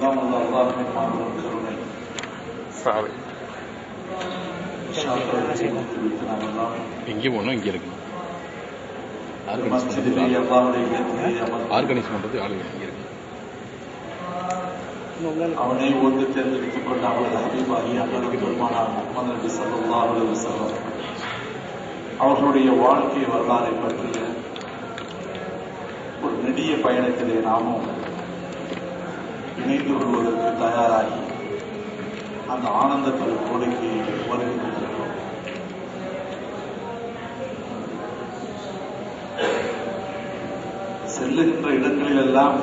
எல்லாம் அல்ல அல்லாஹின் மாபெரும் கருணை சாவி ஷாக்களை சேமித்து வைத்து நாம் எல்லாம் எங்கே போகணும் இங்கே இருக்கு இந்த மஸ்ஜிதிலே அல்லாஹுடைய இடத்திலே அமர்ந்து ஆர்கனைஸ் பண்ணுறது ஆளுங்க இங்கே இருக்கு அவனை ஒன்று தேர்ந்தெடுத்துக் கொண்ட அவரது ஹபீபாகி அண்ணன் பெருமானார் முகமது நபி ஸல்லல்லாஹு அலைஹி வஸல்லம் அவர்களுடைய வாழ்க்கை வரலாறை பற்றிய ஒரு நெடிய பயணத்திலே நாமும் இணைந்து கொள்வதற்கு தயாராகி அந்த ஆனந்த திருக்கோடைக்கு வருகை தந்திருக்கிறோம் செல்லுகின்ற இடங்களிலெல்லாம்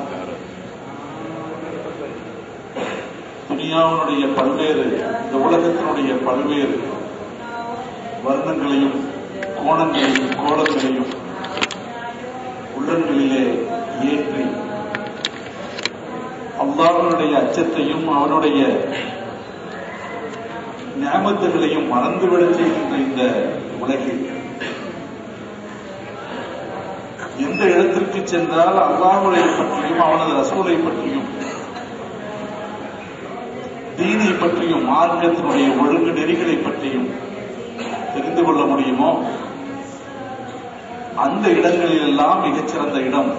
துனியாவினுடைய பல்வேறு இந்த உலகத்தினுடைய பல்வேறு வர்ணங்களையும் கோணங்களையும் கோலங்களையும் உள்ளங்களிலே ஏற்றி அல்லாஹ்வினுடைய அச்சத்தையும் அவனுடைய ஞாபகங்களையும் மறந்துவிடச் செய்கின்ற இந்த உலகில் எந்த இடத்திற்கு சென்றால் அல்லாஹுவை பற்றியும் அவனது ரசூலை பற்றியும் தீனை பற்றியும் மார்க்கத்தினுடைய ஒழுங்கு நெறிகளை பற்றியும் தெரிந்து கொள்ள முடியுமோ அந்த இடங்களில் எல்லாம் மிகச்சிறந்த இடம்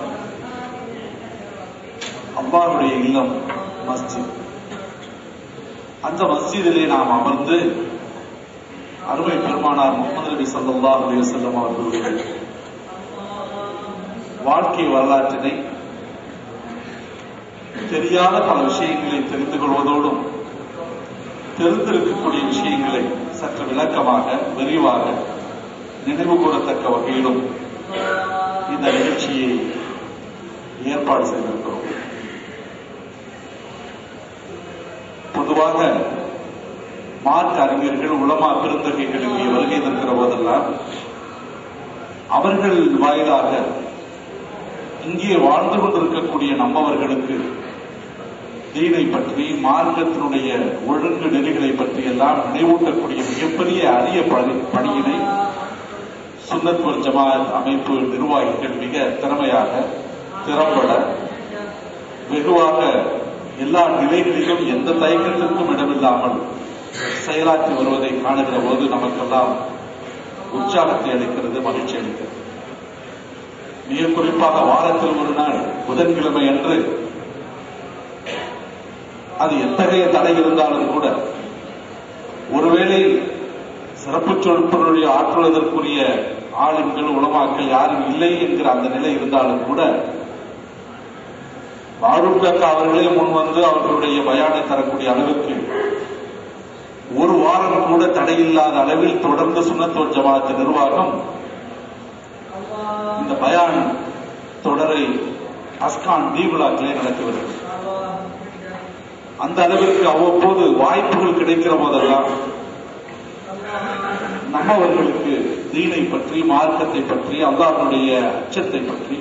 அல்லாஹுடைய இல்லம் மஸ்ஜித் அந்த மஸ்ஜிதிலே நாம் அமர்ந்து அருமை பெருமானார் முகமது நபி ஸல்லல்லாஹு அலைஹி வஸல்லம் அவர்களுடைய வாழ்க்கை வரலாற்றினை தெரியாத பல விஷயங்களை தெரிந்து கொள்வதோடும் தெரிந்திருக்கக்கூடிய விஷயங்களை சற்று விளக்கமாக விரிவாக நினைவு கூறத்தக்க வகையிலும் இந்த நிகழ்ச்சியை ஏற்பாடு செய்திருக்கிறோம் பொதுவாக மார்க் அறிஞர்கள் உளமா பெருந்தகைகள் இங்கே வருகை தருகிற போதெல்லாம் அவர்கள் வாயிலாக இங்கே வாழ்ந்து கொண்டிருக்கக்கூடிய நம்மவர்களுக்கு தீனை பற்றி மார்க்கத்தினுடைய ஒழுங்கு நெறிகளை பற்றி எல்லாம் நினைவூட்டக்கூடிய மிகப்பெரிய அரிய பணி- பணியினை சுன்னத் வல் ஜமாஅத் அமைப்பு நிர்வாகிகள் மிக திறமையாக திறம்பட வெகுவாக எல்லா நிலைகளிலும் எந்த தயக்கத்திற்கும் இடமில்லாமல் செயலாற்றி வருவதை காணுகிற போது நமக்கெல்லாம் உற்சாகத்தை அளிக்கிறது மகிழ்ச்சி அளிக்கிறது மிக குறிப்பாக வாரத்தில் ஒரு நாள் புதன்கிழமை அன்று அது எத்தகைய தடை இருந்தாலும் கூட ஒருவேளை சிறப்பு சொற்பொருளை ஆற்றுவதற்குரிய ஆளுங்கள் உளமாக்கல் யாரும் இல்லை என்கிற அந்த நிலை இருந்தாலும் கூட பாரூக் அவர்களே முன் வந்து அவர்களுடைய பயானை தரக்கூடிய அளவுக்கு ஒரு வாரம் கூட தடையில்லாத அளவில் தொடர்ந்து சுண்ணத்தோர் ஜமாத்து நிர்வாகம் இந்த பயான் தொடரை அஸ்கான் தீவுலாக்களே நடத்தி வருகிறது அந்த அளவிற்கு அவ்வப்போது வாய்ப்புகள் கிடைக்கிற போதெல்லாம் நம்மவர்களுக்கு தீனை பற்றி மார்க்கத்தை பற்றி அல்லாஹ்வுடைய அச்சத்தை பற்றி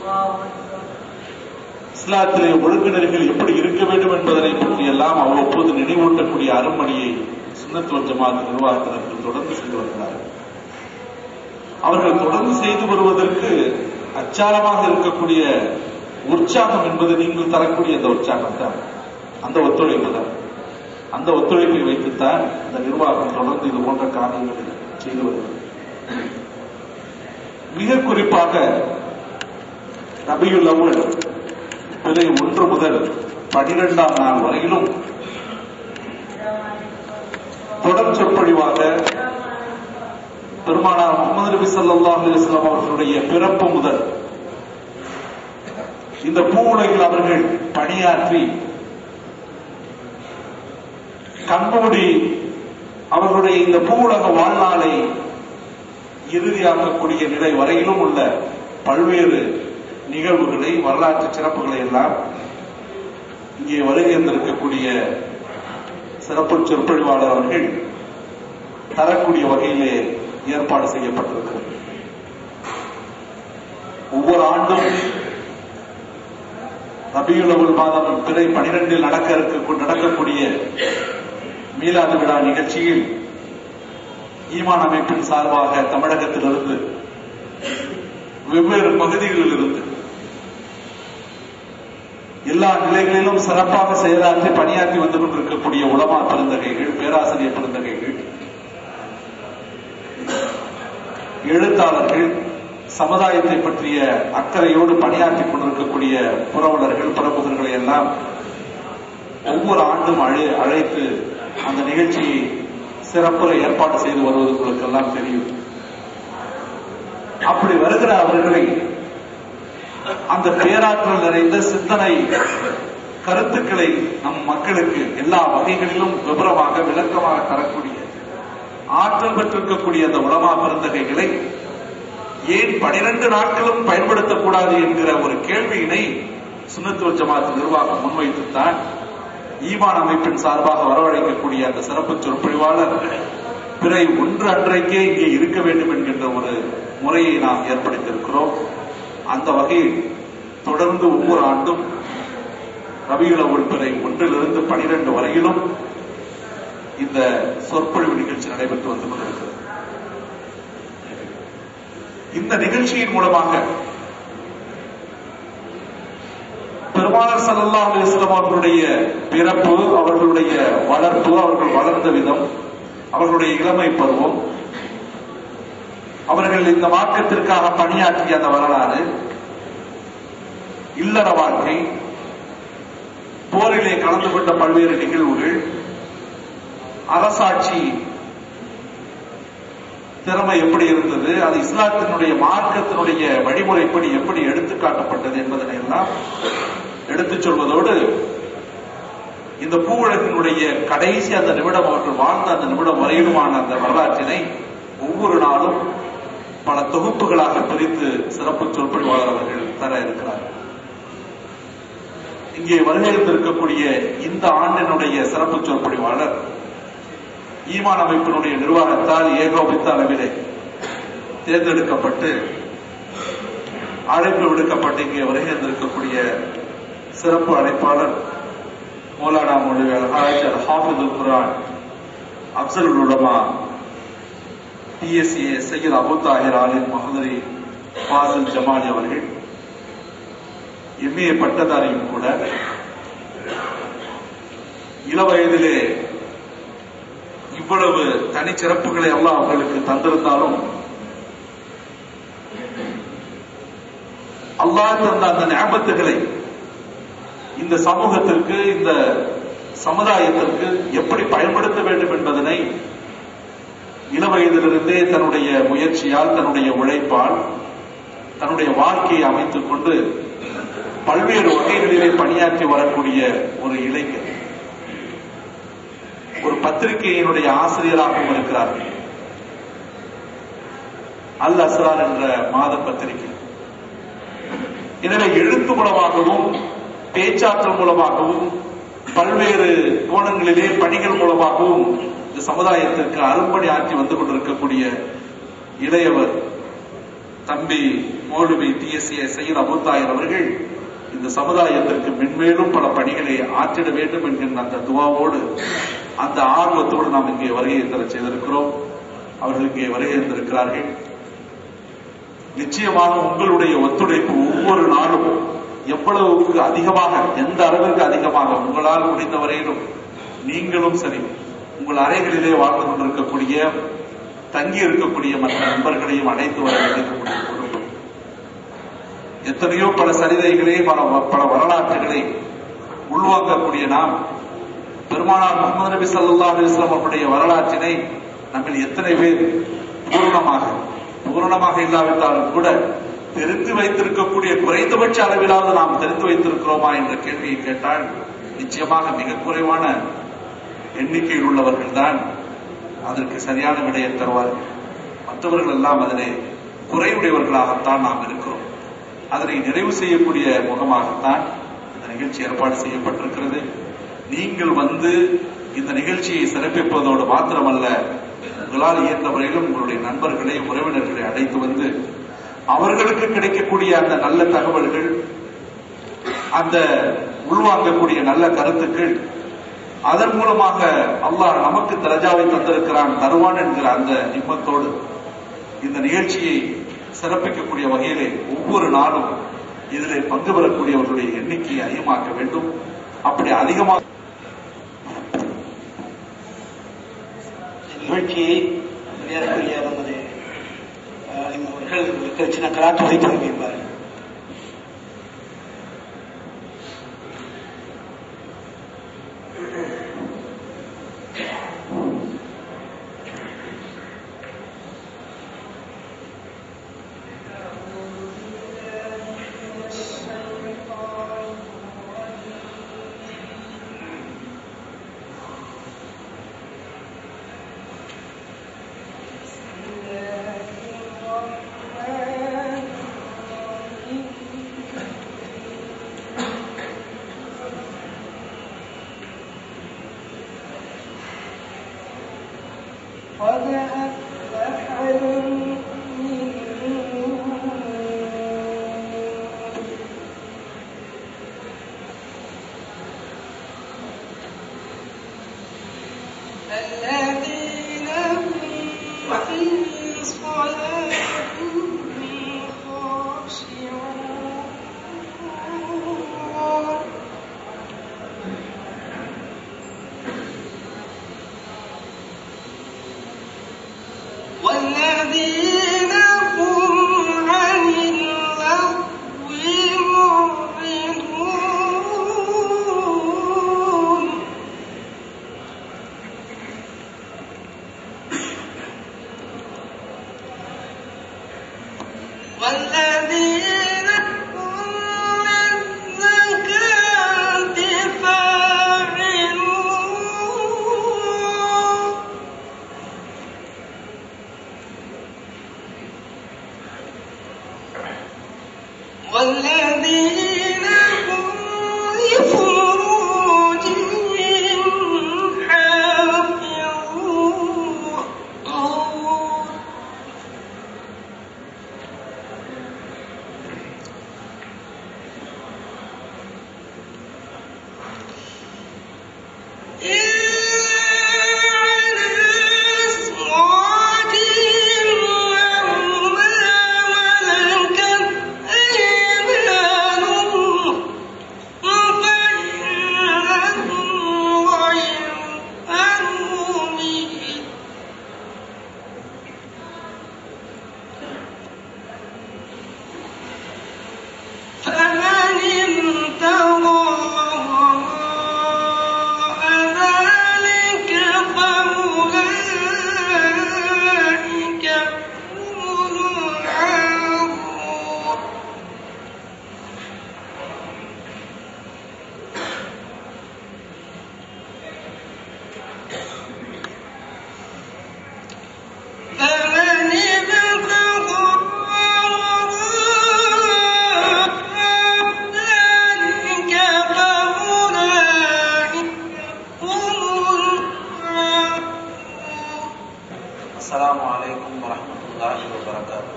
இஸ்லாத்திலே ஒழுங்கினர்கள் எப்படி இருக்க வேண்டும் என்பதனை பற்றி எல்லாம் அவ்வப்போது நினைவூட்டக்கூடிய அருமணியை சுண்ணத்துவ ஜமாத் நிர்வாகத்தினர்கள் தொடர்ந்து செய்து வருகிறார்கள் அவர்கள் தொடர்ந்து செய்து வருவதற்கு அச்சாரமாக இருக்கக்கூடிய உற்சாகம் என்பது நீங்கள் தரக்கூடிய அந்த உற்சாகம் தான் அந்த ஒத்துழைப்பு தான் அந்த ஒத்துழைப்பை வைத்துத்தான் இந்த நிர்வாகம் தொடர்ந்து இது போன்ற காரியங்களை செய்து வருகிறது மிக குறிப்பாக ரபியுல் அவ்வல் பிறை ஒன்று முதல் பனிரெண்டாம் நாள் வரையிலும் தொடர் சொற்பொழிவாக பெருமானார் முகமது நபி ஸல்லல்லாஹு அலைஹி வஸல்லம் அவர்களுடைய பிறப்பு முதல் இந்த பூ உலகில் அவர்கள் பணியாற்றி கண்மூடி அவர்களுடைய இந்த பூ உலக வாழ்நாளை இறுதியாக்கக்கூடிய நிலை வரையிலும் உள்ள பல்வேறு நிகழ்வுகளை வரலாற்று சிறப்புகளை எல்லாம் இங்கே வருகை இருந்திருக்கக்கூடிய சிறப்பு சொற்பொழிவாளர் அவர்கள் தரக்கூடிய வகையிலே ஏற்பாடு செய்யப்பட்டிருக்கிறது ஒவ்வொரு ஆண்டும் ரபியுலகுல் மாதம் பிறை பனிரெண்டில் நடக்க இருக்க நடக்கக்கூடிய மீலாது விழா நிகழ்ச்சியில் ஈமான் அமைப்பின் சார்பாக தமிழகத்திலிருந்து வெவ்வேறு பகுதிகளில் இருந்து எல்லா நிலைகளிலும் சிறப்பாக செயலாற்றி பணியாற்றி வந்து கொண்டிருக்கக்கூடிய உலமா பெருந்தகைகள் பேராசிரியர் பெருந்தகைகள் எழுத்தாளர்கள் சமுதாயத்தை பற்றிய அக்கறையோடு பணியாற்றிக் கொண்டிருக்கக்கூடிய புரவலர்கள் பிரமுகர்களை எல்லாம் ஒவ்வொரு ஆண்டும் அழை அழைத்து அந்த நிகழ்ச்சியை சிறப்புற ஏற்பாடு செய்து வருவது உங்களுக்கெல்லாம் தெரியும் அப்படி வருகிற அவர்களை அந்த பேராற்றல் நிறைந்த சிந்தனை கருத்துக்களை நம் மக்களுக்கு எல்லா வகைகளிலும் விவரமாக விளக்கமாக தரக்கூடிய ஆற்றல் பெற்றிருக்கக்கூடிய அந்த உலமா பெருந்தகைகளை ஏன் பனிரெண்டு நாட்களும் பயன்படுத்தக்கூடாது என்கிற ஒரு கேள்வியினை சுன்னத்துவ ஜமாத் நிர்வாகம் முன்வைத்துத்தான் ஈமான் அமைப்பின் சார்பாக வரவழைக்கக்கூடிய அந்த சிறப்பு சொற்பொழிவாளர் பிறை ஒன்று அன்றைக்கே இங்கே இருக்க வேண்டும் என்கின்ற ஒரு முறையை நாம் ஏற்படுத்தியிருக்கிறோம் அந்த வகையில் தொடர்ந்து ஒவ்வொரு ஆண்டும் ரபியுல உள்பிறை ஒன்றிலிருந்து பனிரெண்டு வரையிலும் இந்த சொற்பொழிவு நிகழ்ச்சி நடைபெற்று வந்து கொண்டிருக்கிறது இந்த நிகழ்ச்சியின் மூலமாக பெருமானார் ஸல்லல்லாஹு அலைஹி வஸல்லம் அவர்களுடைய பிறப்பு அவர்களுடைய வளர்ப்பு அவர்கள் வளர்ந்த விதம் அவர்களுடைய இளமை பருவம் அவர்கள் இந்த மார்க்கத்திற்காக பணியாற்றிய அந்த வரலாறு இல்லற வாழ்க்கை போரிலே கலந்து கொண்ட பல்வேறு நிகழ்வுகள் அரசாட்சி திறமை எப்படி இருந்தது அது இஸ்லாத்தினுடைய மார்க்கத்தினுடைய வழிமுறைப்படி எப்படி எடுத்து காட்டப்பட்டது என்பதனை எல்லாம் எடுத்துச் சொல்வதோடு இந்த பூவுலகினுடைய கடைசி அந்த நிமிடம் அவர்கள் வாழ்ந்த அந்த நிமிடம் வரையிலுமான அந்த வரலாற்றினை ஒவ்வொரு நாளும் பல தொகுப்புகளாக பிரித்து சிறப்பு சொற்பொழிவாளர் அவர்கள் தர இருக்கிறார்கள் இங்கே வருகையிருந்திருக்கக்கூடிய இந்த ஆண்டினுடைய சிறப்பு சொற்பொழிவாளர் ஈமான் அமைப்பினுடைய நிர்வாகத்தால் ஏகோபித்த அளவிலே தேர்ந்தெடுக்கப்பட்டு அழைப்பு விடுக்கப்பட்டு இங்கே வருகையிருந்திருக்கக்கூடிய சிறப்பு அழைப்பாளர் மௌலானா மொழி அல்ஹாஜ் அல் ஹாஃபிதுல் குரான் அப்சல் உலமா டிஎஸ்ஏ சையத் அபு தாஹிர் ஆலின் மஹதரி ஃபாசில் ஜமாலி அவர்கள் எம்ஏ பட்டதாரியும் கூட இளவயதிலே இவ்வளவு தனிச்சிறப்புகளை எல்லாம் அவர்களுக்கு தந்திருந்தாலும் அல்லாஹ் தந்த அந்த ஞாபகத்துகளை இந்த சமூகத்திற்கு இந்த சமுதாயத்திற்கு எப்படி பயன்படுத்த வேண்டும் என்பதனை இளவயதிலிருந்தே தன்னுடைய முயற்சியால் தன்னுடைய உழைப்பால் தன்னுடைய வாழ்க்கையை அமைத்துக் கொண்டு பல்வேறு வகைகளிலே பணியாற்றி வரக்கூடிய ஒரு இளைஞர் ஒரு பத்திரிகையினுடைய ஆசிரியராகவும் இருக்கிறார்கள் அல் அஸ்ரார் என்ற மாத பத்திரிகை எனவே எழுத்து மூலமாகவும் பேச்சாற்றல் மூலமாகவும் பல்வேறு கோணங்களிலே பணிகள் மூலமாகவும் இந்த சமுதாயத்திற்கு அரும்பணி ஆற்றி வந்து கொண்டிருக்கக்கூடிய இளையவர் தம்பி மௌலவி டிஎஸ்ஏ சையத் அபுத்தாயர் அவர்கள் இந்த சமுதாயத்திற்கு மென்மேலும் பல பணிகளை ஆற்றிட வேண்டும் என்கின்ற அந்த துவாவோடு அந்த ஆர்வத்தோடு நாம் இங்கே வருகை தர செய்திருக்கிறோம் அவர்கள் இங்கே வருகை இருந்திருக்கிறார்கள் நிச்சயமாக உங்களுடைய ஒத்துழைப்பு ஒவ்வொரு நாளும் எவ்வளவுக்கு அதிகமாக எந்த அளவிற்கு அதிகமாக உங்களால் முடிந்த வரையிலும் நீங்களும் சரி உங்கள் அறைகளிலே வாழ்ந்து கொண்டிருக்கக்கூடிய தங்கி இருக்கக்கூடிய மற்ற நண்பர்களையும் அழைத்து வர வேண்டியிருக்கக்கூடிய பொறுப்பு எத்தனையோ பல சரிதைகளை பல பல வரலாற்றுகளை உள்வாங்கக்கூடிய நாம் பெருமானார் முகமது நபி சல்லா அலிஸ்லாம் அவருடைய வரலாற்றினை நம்மில் எத்தனை பேர் பூரணமாக பூரணமாக இல்லாவிட்டாலும் கூட தெரிந்து வைத்திருக்கக்கூடிய குறைந்தபட்ச அளவிலாவது நாம் தெரிந்து வைத்திருக்கிறோமா என்ற கேள்வியை கேட்டால் நிச்சயமாக மிக குறைவான எண்ணிக்கையில் உள்ளவர்கள் தான் அதற்கு சரியான விடையை தருவார்கள் மற்றவர்கள் எல்லாம் அதிலே குறைவுடையவர்களாகத்தான் நாம் இருக்கிறோம் அதனை நிறைவு செய்யக்கூடிய முகமாகத்தான் இந்த நிகழ்ச்சி ஏற்பாடு செய்யப்பட்டிருக்கிறது நீங்கள் வந்து இந்த நிகழ்ச்சியை சிறப்பிப்பதோடு மாத்திரமல்ல உங்களால் இயன்ற வரையிலும் உங்களுடைய நண்பர்களை உறவினர்களை அழைத்து வந்து அவர்களுக்கு கிடைக்கக்கூடிய அந்த நல்ல தகவல்கள் அந்த உள்வாங்கக்கூடிய நல்ல கருத்துக்கள் அதன் மூலமாக அல்லாஹ் நமக்கு தரஜாவை தந்திருக்கிறான் தருவான் என்கிற அந்த நிம்மத்தோடு இந்த நிகழ்ச்சியை சிறப்பிக்கக்கூடிய வகையிலே ஒவ்வொரு நாளும் இதிலே பங்கு பெறக்கூடியவர்களுடைய எண்ணிக்கையை அதிகமாக்க வேண்டும் அப்படி அதிகமாக நிகழ்ச்சியை மரியாதைக்குரிய நமது அஹ், அவர்கள் ஒரு சின்ன கலாச்சாரத்தை தொடங்கி வைப்பார்கள் قد أفلح المؤمنون الذين هم في صلاتهم خاشعون والذين هم عن اللغو معرضون والذين هم للزكاة فاعلون والذين هم لفروجهم حافظون فمن ابتغى وراء ذلك فأولئك هم العادون فمن ابتغى وراء ذلك فأولئك هم العادون السلام عليكم ورحمة الله وبركاته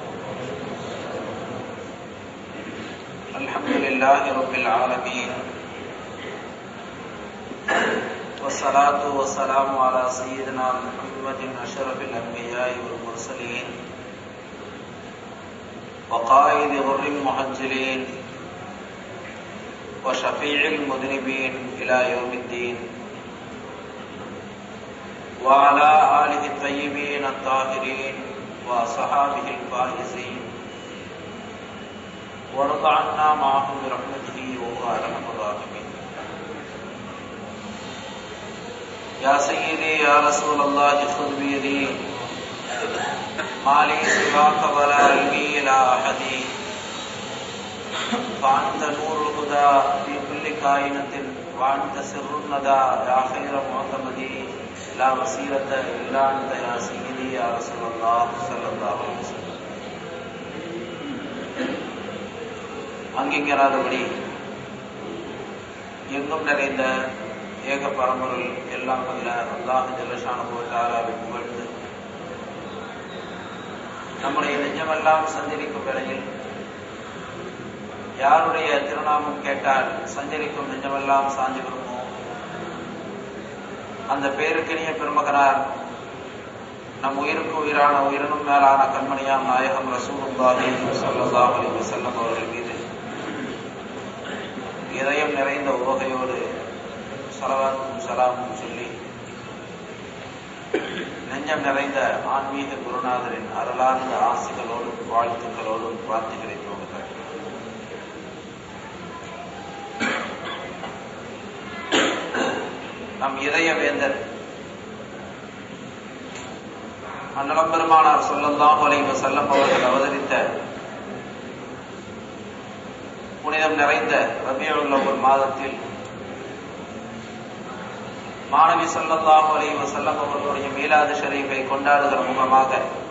الحمد لله رب العالمين والصلاة والسلام على سيدنا محمد أشرف الأنبياء والمرسلين وقائد غر المهجلين وشفيع المذنبين إلى يوم الدين وعلى آله الطيبين الطاهرين وصحابه الفائزين وارض عنا معهم برحمته وهو أرحم الراحمين يا سيدي يا رسول الله خذ بيدي ما لي سواك ولا علمي إلى أحد فأنت نور الهدى في كل كائنة وأنت سر الندى يا خير معتمدي لا وسيلة إلا أنت يا سيدي يا رسول الله صلى الله عليه وسلم அங்கிங்கராதபடி எங்கும் நிறைந்த ஏக பரம்பொருள் எல்லாம் வல்ல அல்லாஹ் ஜல்லஷான போட்டாராவை புகழ்ந்து நம்முடைய நெஞ்சமெல்லாம் சஞ்சரிக்கும் வேளையில் யாருடைய திருநாமம் கேட்டால் சஞ்சரிக்கும் நெஞ்சமெல்லாம் சாஞ்சு விடுமோ அந்த பேருக்கினிய பெருமகனார் நம் உயிருக்கு உயிரான உயிரினும் மேலான கண்மணியாம் நாயகம் ரசூலுல்லாஹி ஸல்லல்லாஹு அலைஹி வஸல்லம் அவர்கள் மீது இதயம் நிறைந்த உவகையோடு சலவாத்தும் சலாமும் சொல்லி நெஞ்சம் நிறைந்த ஆன்மீக குருநாதரின் அருளார்ந்த ஆசிகளோடும் வாழ்த்துக்களோடும் பிரார்த்திகளை துவங்குகிறேன் நம் இதய வேந்தர் அன்னலம் பெருமானார் சொல்லல்லாம் அலைவ செல்லம் அவர்கள் அவதரித்த புனிதம் நிறைந்த ரபியுள்ள ஒரு மாதத்தில் மாணவி சொல்லல்லாம் அலைவ செல்லம் அவர்களுடைய மீலாது ஷரீஃபை கொண்டாடுகிற முகமாக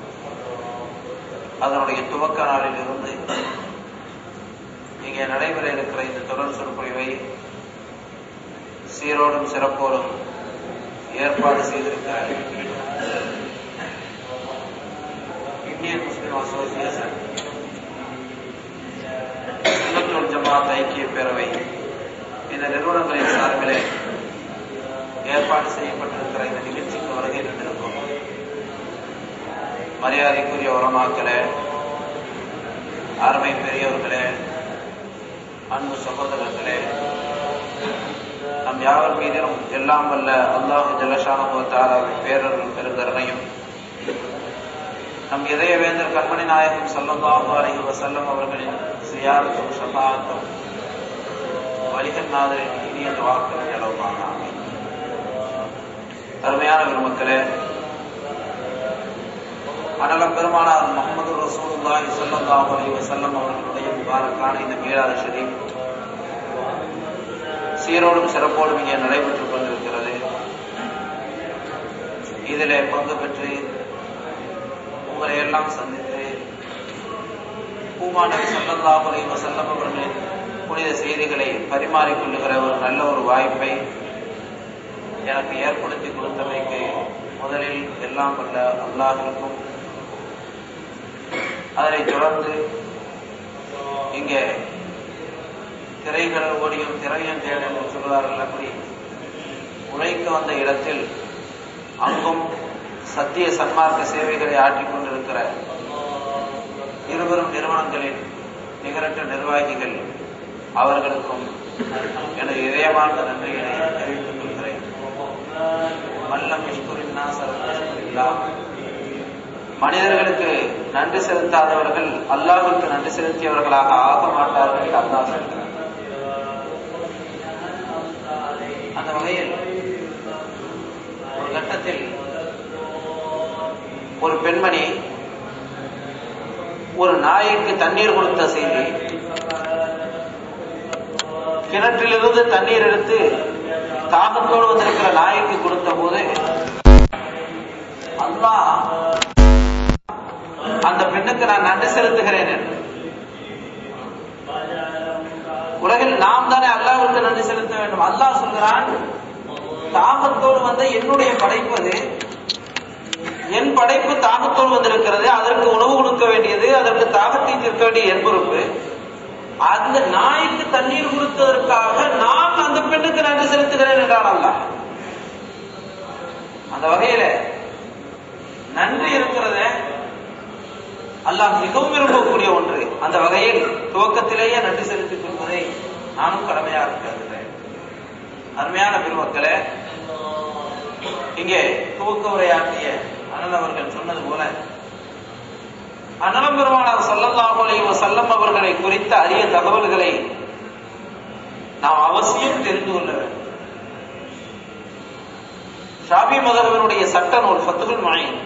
அதனுடைய துவக்க நாளில் இருந்து இங்கே நடைபெற இருக்கிற இந்த தொடர் சொற்பொழிவை சீரோடும் சிறப்போடும் ஏற்பாடு செய்திருக்கிற இந்தியன் முஸ்லிம் அசோசியேஷன் சுன்னத்துல் ஜமாத் ஐக்கிய பேரவை இந்த நிறுவனங்களின் சார்பிலே ஏற்பாடு செய்யப்பட்டிருக்கிற இந்த நிகழ்ச்சிக்கு வருகை தந்திருக்கும் மரியாதைக்குரிய உரமாக்களே அருமை பெரியவர்களே அன்பு சகோதரர்களே நம் யாவர் மீதிலும் எல்லாம் வல்ல அல்லாஹு ஜலஷானுபவத்தாராவின் பேரர்கள் பெருங்கருணையும் நம் இதயவேந்தர் கண்மணி நாயகம் சல்லல்லாஹு அலைஹி வஸல்லம் அவர்களின் சியாரத்தும் ஷஃபாஅத்தும் வலிகன் நாதரின் இனிய துவாக்கள் நிலவுமான அருமையான பெருமக்களே அனலம் பெருமானார் முகமது ரசூலுல்லாஹி ஸல்லல்லாஹு அலைஹி வஸல்லம் அவர்களுடைய முபாரக்கான இந்த மீலாது ஷரீஃப் சீரோடும் சிறப்போடும் இங்கே நடைபெற்றுக் கொண்டிருக்கிறது இதிலே பங்கு பெற்று உங்களை எல்லாம் சந்தித்து பூமாநபி சல்லல்லாஹு அலைஹி வஸல்லம் அவர்களின் புனித செய்திகளை பரிமாறிக்கொள்ளுகிற ஒரு நல்ல ஒரு வாய்ப்பை எனக்கு ஏற்படுத்தி கொடுத்தமைக்கு முதலில் எல்லாம் வல்ல அல்லாஹிற்கும் அதனைத் தொடர்ந்து இங்கே திரைகள் ஓடியும் திரையும் தேட என்று சொல்கிறார்கள் அப்படி உழைக்க வந்த இடத்தில் அங்கும் சத்திய சன்மார்க்க சேவைகளை ஆற்றிக் கொண்டிருக்கிற இருவரும் நிறுவனங்களின் நிகரற்ற நிர்வாகிகள் அவர்களுக்கும் எனது இதயமான நன்றியை தெரிவித்துக் கொள்கிறேன் மல்லம் இஷ்குரின்னா சரல்லா மனிதர்களுக்கு நன்றி செலுத்தாதவர்கள் அல்லாஹ்வுக்கு நன்றி செலுத்தியவர்களாக ஆக மாட்டார்கள் என்று அல்லாஹ் சொல்கிறார் அந்த வகையில் ஒரு கட்டத்தில் ஒரு பெண்மணி ஒரு நாய்க்கு தண்ணீர் கொடுத்த செய்தி கிணற்றிலிருந்து தண்ணீர் எடுத்து தாகத்தோடு வந்திருக்கிற நாய்க்கு கொடுத்த போது அல்லாஹ் அந்த பெண்ணுக்கு நான் நன்றி செலுத்துகிறேன் என்று உலகில் நாம் தானே அல்லாஹ்வுக்கு நன்றி செலுத்த வேண்டும் அல்லாஹ் சொல்கிறான் தாகத்தோடு வந்த என்னுடைய படைப்பு அது என் படைப்பு தாகத்தோடு வந்திருக்கிறது அதற்கு உணவு கொடுக்க வேண்டியது அதற்கு தாகத்தை தீர்க்க வேண்டிய என் பொறுப்பு அந்த நாய்க்கு தண்ணீர் கொடுத்ததற்காக நான் அந்த பெண்ணுக்கு நன்றி செலுத்துகிறேன் என்றான் அல்லாஹ் அந்த வகையில நன்றி இருக்கிறத அல்லாஹ் மிகவும் விரும்பக்கூடிய ஒன்று அந்த வகையில் துவக்கத்திலேயே நன்றி செலுத்திக் கொள்வதை நானும் கடமையாக கருதுகிறேன் அருமையான பெருமக்களே இங்கே துவக்க உரையாற்றிய அண்ணன் அவர்கள் சொன்னது போல அண்ணலம் பெருமானார் சல்லல்லாஹு அலைஹி வஸல்லம் அவர்களை குறித்த அரிய தகவல்களை நாம் அவசியம் தெரிந்து கொள்ள வேண்டும் ஷாபி மதர்வனுடைய சட்ட நூல் ஃபத்துல் மாயின்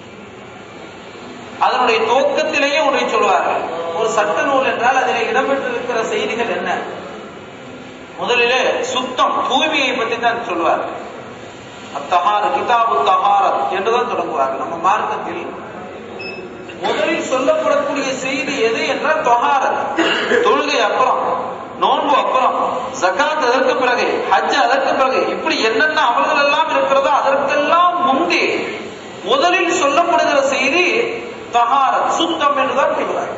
அதனுடைய துவக்கத்திலேயே ஒன்றை சொல்வார்கள் ஒரு சட்ட நூல் என்றால் அதில் இடம்பெற்றிருக்கிற செய்திகள் என்ன முதலிலே சுத்தம் தூய்மையை பற்றி தான் சொல்வார் அத்தஹார கிதாபு தஹாரத் என்றுதான் தொடங்குவார்கள் நம்ம மார்க்கத்தில் முதலில் சொல்லப்படக்கூடிய செய்தி எது என்றால் தொஹாரத் தொழுகை அப்புறம் நோன்பு அப்புறம் ஜகாத் அதற்கு பிறகு ஹஜ் அதற்கு பிறகு இப்படி என்னென்ன அமல்கள் எல்லாம் இருக்கிறதோ அதற்கெல்லாம் முந்தி முதலில் சொல்லப்படுகிற செய்தி தஹாரத் சுத்தம் என்றுதான் சொல்கிறார்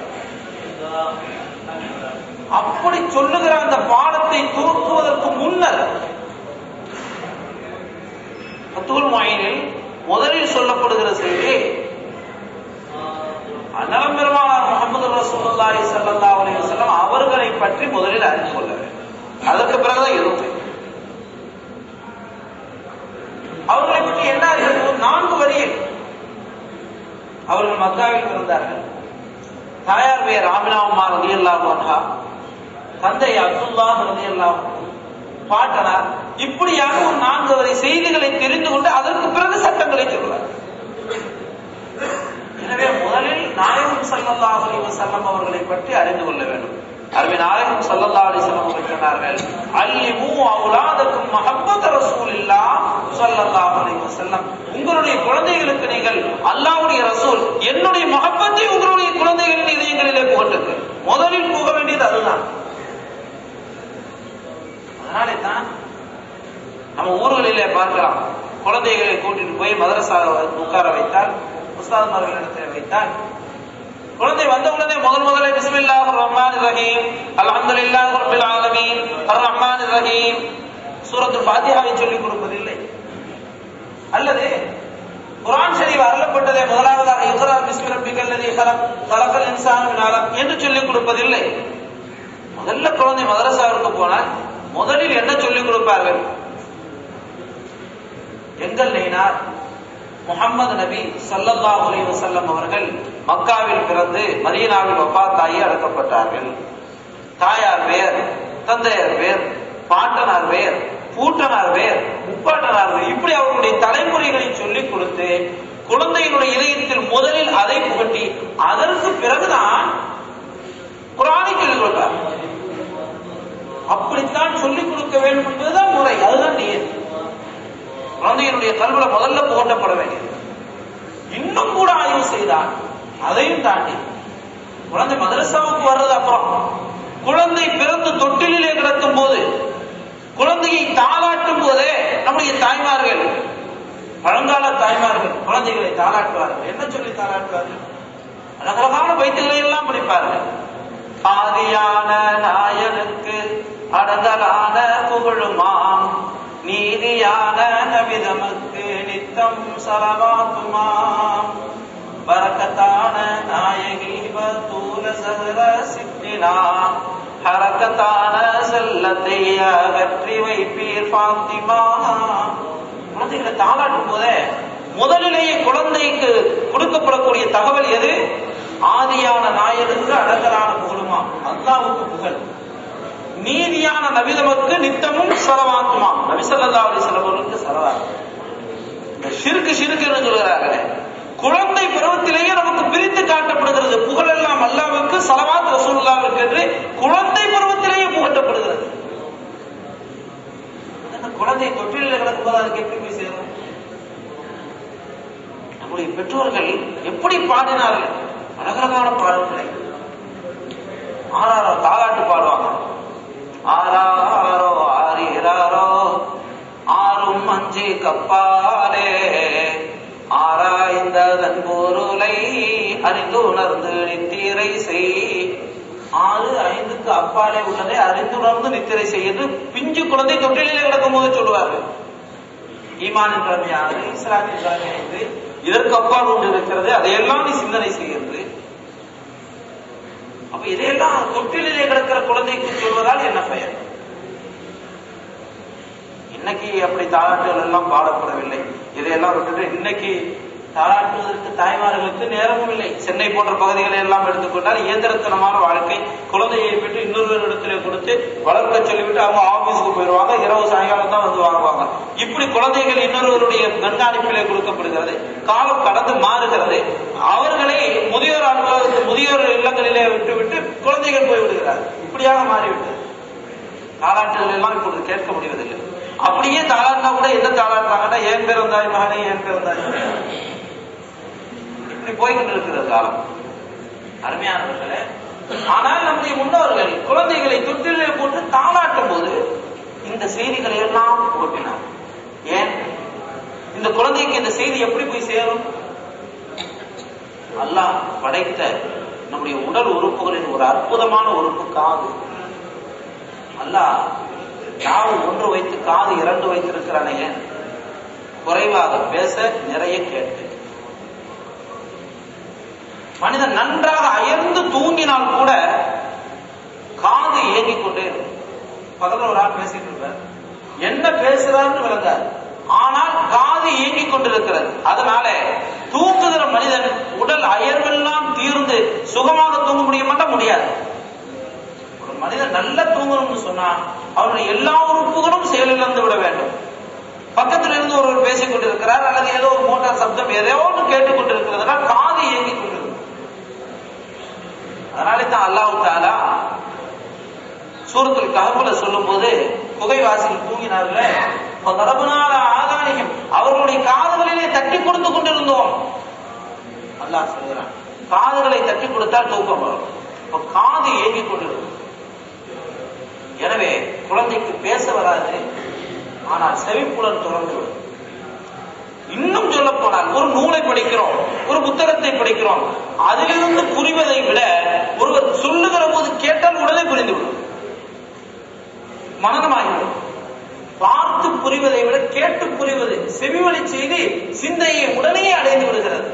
அப்படி சொல்லுகிற அந்த பாடத்தை துவக்குவதற்கு முன்னர் பத்தூல் மாயினில் முதலில் சொல்லப்படுகிற செய்தி அன்னலம் பெருமானார் முகமது ரசூலுல்லாஹி ஸல்லல்லாஹு அலைஹி வஸல்லம் அவர்களை பற்றி முதலில் அறிந்து கொள்ள வேண்டும் அதற்கு பிறகுதான் எதுவுமே அவர்களை பற்றி என்ன அறிகிறது நான்கு வரியில் அவர்கள் மக்காவில் பிறந்தார்கள் தாயார் பெயர் ஆமினா உமா ரதி அன்ஹா தந்தை அப்துல்லா ரதி பாட்டனார் இப்படியாக ஒரு நான்கு வரை செய்திகளை தெரிந்து கொண்டு அதற்கு பிறகு சட்டங்களை சொல்வார் எனவே முதலில் நாயகம் ஸல்லல்லாஹு அலைஹி வஸல்லம் அவர்களை பற்றி அறிந்து கொள்ள வேண்டும் அருமை நாயகம் ஸல்லல்லாஹு அலைஹி வஸல்லம் அவர்கள் சொன்னார்கள் அல்லிமு அவுலாதக்கும் மஹப்பத் ரசூலில்லாஹ் ஸல்லல்லாஹு அலைஹி வஸல்லம் உங்களுடைய குழந்தைகளுக்கு நீங்கள் அல்லாஹ்வுடைய ரசூல் என்னுடைய மஹப்பத்தை உங்களுடைய குழந்தைகளின் இதயங்களிலே புகட்டுங்கள் முதலில் புக வேண்டியது அதுதான் அதனாலே தான் நம்ம ஊர்களிலே பார்க்கலாம் குழந்தைகளை கூட்டிட்டு போய் மதரசா உட்கார வைத்தால் உஸ்தாத்மார்களிடத்தில் வைத்தால் குழந்தை வந்த உடனே முதல் முதல்ல பிஸ்மில்லாஹ் ரஹ்மான் ரஹீம் அல்ஹம்துலில்லாஹ் ரப்பில் ஆலமீன் அர் ரஹ்மான் ரஹீம் சூரத்துல் ஃபாத்திஹாவை சொல்லிக் கொடுப்பதில்லை அல்லது குர்ஆன் ஷரீஃப் அருளப்பட்டதே முதலாவதாக இக்ரா பிஸ்மி ரப்பிக்கல் லதீ ஹலக் ஹலக்கல் இன்சான மின் அலக் என்று சொல்லிக் கொடுப்பதில்லை முதல்ல குழந்தை மதரசாவிற்கு போனால் முதலில் என்ன சொல்லிக் கொடுப்பார்கள் எங்கள் நெய்னார் முகமது நபி ஸல்லல்லாஹு அலைஹி வஸல்லம் அவர்கள் மக்காவில் பிறந்து மதீனாவில் வஃபாத்தாகி அடக்கப்பட்டார்கள் தாயார் பெயர் தந்தையார் பெயர் பாட்டனார் பெயர் பூட்டனார் பெயர் முப்பாட்டனார் பெயர் இப்படி அவர்களுடைய தலைமுறைகளை சொல்லிக் கொடுத்து குழந்தையினுடைய இதயத்தில் முதலில் அதை புகட்டி அதற்கு பிறகுதான் குரானை சொல்லிக் கொடுத்தார் அப்படித்தான் சொல்லிக் கொடுக்க வேண்டும் என்பதுதான் முறை அதுதான் நியதி குழந்தையினுடைய கல்வில முதல்ல புகட்டப்பட வேண்டியது இன்னும் கூட ஆய்வு செய்தால் அதையும் தாண்டி குழந்தை மதரசாவுக்கு வர்றது அப்புறம் குழந்தை பிறந்து தொட்டிலே கிடக்கும் போது குழந்தையை தாளாட்டும் போதே நம்முடைய தாய்மார்கள் பழங்கால தாய்மார்கள் குழந்தைகளை தாளாட்டுவார்கள் என்ன சொல்லி தாளாட்டுவார்கள் அழகழகான வைத்துகளை எல்லாம் படிப்பார்கள் ஆதியான நாயனுக்கு அடங்கலான புகழுமாம் நீதியான நபிதமக்கு நித்தம் சலவாத்துமாம் பரக்கத்தான நாயகி தூல சகர சித்தினா ஹரக்கத்தான செல்லத்தை அகற்றி வைப்பீர் பாத்திமா குழந்தைகளை தாளாட்டும் போதே முதலிலேயே குழந்தைக்கு கொடுக்கப்படக்கூடிய தகவல் எது ஆதியான நாயனுக்கு அடங்கலான புகழுமா அல்லாவுக்கு புகழ் நீதியான நபிதமக்கு நித்தமும் செலவாக்குமா நபிசல்லா அலி செலவர்களுக்கு செலவாக்கு இந்த சிறுக்கு சிறுக்கு என்று சொல்கிறார்களே குழந்தை பருவத்திலேயே நமக்கு பிரித்து காட்டப்படுகிறது புகழ் எல்லாம் அல்லாவுக்கு சலவாத் ரசூலுல்லாவிற்கு என்று குழந்தை பருவத்திலேயே புகட்டப்படுகிறது அந்த குழந்தை தொற்றில் கிடக்கும் போது அதுக்கு எப்படி போய் சேரும் நம்முடைய பெற்றோர்கள் எப்படி பாடினார்கள் அழகழகான பாடல்களை ஆறாரோ தாலாட்டு பாடுவாங்க ஆறாரோ ஆறீராரோ ஆறும் அஞ்சு கப்பாலே ஆராய்ந்ததன் பொருளை அறிந்து உணர்ந்து நித்திரை செய் ஆறு ஐந்துக்கு அப்பாலே உள்ளதை அறிந்துணர்ந்து நித்திரை செய்து பிஞ்சு குழந்தை தொட்டிலே கிடக்கும் போது சொல்லுவார்கள் ஈமானின் கடமையானது இஸ்லாமின் கடமையானது இதற்கு அப்பால் ஒன்று இருக்கிறது அதையெல்லாம் நீ சிந்தனை செய்கிறது அப்ப இதையெல்லாம் தொட்டிலே கிடக்கிற குழந்தைக்கு சொல்வதால் என்ன பயன் இன்னைக்கு அப்படி தாலாட்டுகள் எல்லாம் பாடப்படவில்லை இதையெல்லாம் விட்டுட்டு இன்னைக்கு தாளாட்டுவதற்கு தாய்மார்களுக்கு நேரமும் இல்லை சென்னை போன்ற பகுதிகளை எல்லாம் எடுத்துக்கொண்டால் இயந்திரத்தனமான வாழ்க்கை குழந்தையை விட்டு இன்னொரு இடத்துல கொடுத்து வளர்க்க சொல்லிவிட்டு அவங்க ஆபீஸ்க்கு போயிடுவாங்க இரவு சாயங்காலம் தான் வந்து வாங்குவாங்க இப்படி குழந்தைகள் இன்னொருவருடைய கண்காணிப்பிலே கொடுக்கப்படுகிறது காலம் கடந்து மாறுகிறது அவர்களை முதியோர் அலுவலகத்து முதியோர் இல்லங்களிலே விட்டுவிட்டு குழந்தைகள் போய்விடுகிறார் இப்படியாக மாறிவிட்டது தாளாட்டுகள் எல்லாம் இப்பொழுது கேட்க முடிவதில்லை அப்படியே தாளாட்டினா கூட என்ன தாளாட்டுறாங்கன்னா ஏன் பிறந்தாய் மகனே ஏன் பிறந்தாய் மகனே இப்படி போய்கொண்டிருக்கிறது காலம் அருமையானவர்களே ஆனால் நம்முடைய முன்னோர்கள் குழந்தைகளை தொட்டிலே போட்டு தாளாட்டும் போது இந்த செய்திகளை எல்லாம் புகட்டினார் ஏன் இந்த குழந்தைக்கு இந்த செய்தி எப்படி போய் சேரும் அல்லாஹ் படைத்த நம்முடைய உடல் உறுப்புகளின் ஒரு அற்புதமான உறுப்பு காது அல்லாஹ் நாவு ஒன்று வைத்து காது இரண்டு வைத்திருக்கிறானே ஏன் குறைவாக பேச நிறைய கேட்க மனிதன் நன்றாக அயர்ந்து தூங்கினால் கூட காது இயங்கிக் கொண்டே இருக்கும் பக்கத்துல ஒரு ஆள் பேசிட்டு இருப்பார் என்ன பேசுறாருன்னு விளங்காது ஆனால் காது இயங்கிக் கொண்டிருக்கிறது அதனால தூங்குகிற மனிதன் உடல் அயர்வெல்லாம் தீர்ந்து சுகமாக தூங்க முடியுமாட்டா முடியாது ஒரு மனிதன் நல்லா தூங்கணும்னு சொன்னா அவனுடைய எல்லா உறுப்புகளும் செயலிழந்து விட வேண்டும் பக்கத்துல இருந்து ஒருவர் பேசிக் கொண்டிருக்கிறார் அல்லது ஏதோ ஒரு மோட்டார் சப்தம் ஏதோ ஒன்று கேட்டுக் கொண்டிருக்கிறதுனா காது இயங்கிக் கொண்டிருக்கிறது அதனாலே தான் அல்லாஹ் தாலா சூரத்துல் கஹஃப்ல சொல்லும்போது குகைவாசிகள் தூங்கினார்களே தரபுனால ஆதானியம் அவர்களுடைய காதுகளிலே தட்டி கொடுத்து கொண்டிருந்தோம் அல்லாஹ் சொல்கிறான் காதுகளை தட்டி கொடுத்தால் தூக்கம் வரும் இப்ப காது ஏங்கிக் கொண்டிருக்கும் எனவே குழந்தைக்கு பேச வராது ஆனால் செவிப்புலன் தொடர்ந்து விடும் இன்னும் சொல்ல போனால் ஒரு நூலை படிக்கிறோம் ஒரு புத்தகத்தை படிக்கிறோம் அதிலிருந்து புரிவதை விட ஒருவர் சொல்லுகிற போது கேட்டால் உடனே புரிந்துவிடும் மனநமாகிவிடும் பார்த்து புரிவதை விட கேட்டு புரிவது செவிவழி செய்து சிந்தையை உடனே அடைந்து விடுகிறது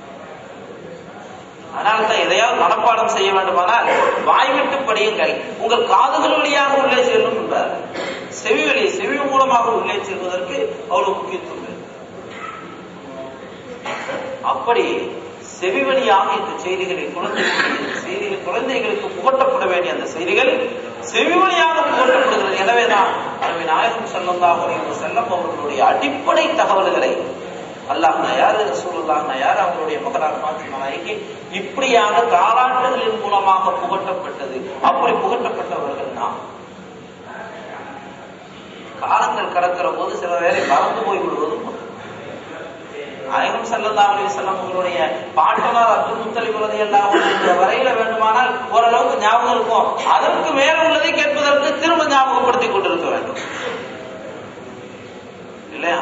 அதனால தான் எதையாவது மனப்பாடம் செய்ய வேண்டுமானால் வாய் விட்டு படியுங்கள் உங்கள் காதுகள் வழியாக உள்ளே செல்லும் என்றார் செவி வழி செவி மூலமாக உள்ளே செல்வதற்கு அவ்வளவு முக்கியத்துவம் இருக்கு. அப்படி செவி வழியாக இந்த செய்திகளை குழந்தைகளுக்கு செய்திகள் குழந்தைகளுக்கு புகட்டப்பட வேண்டிய அந்த செய்திகள் செவி வழியாக புகட்டப்படுகிறது எனவேதான் அருமை நாயகம் செல்லந்தாக செல்லம் அவர்களுடைய அடிப்படை தகவல்களை அல்லாஹ் நயார் ரசூலுல்லாஹ் நயார் அவங்களுடைய மகனார் பாத்திமா நாயகி இப்படியாக தாலாட்டுகளின் மூலமாக புகட்டப்பட்டது அப்படி புகட்டப்பட்டவர்கள் நாம் காலங்கள் கடக்கிற போது சில வேளை மறந்து போய் விடுவதும் உண்டு. நாயகம் ஸல்லல்லாஹு அலைஹி வஸல்லம் உங்களுடைய பாட்டனார் அப்துல் முத்தலிப் ரலியல்லாஹு அன்ஹு இந்த வரையில வேண்டுமானால் ஓரளவுக்கு ஞாபகம் இருக்கும் அதற்கு மேல உள்ளதை கேட்பதற்கு திரும்ப ஞாபகப்படுத்திக் கொண்டிருக்க வேண்டும் இல்லையா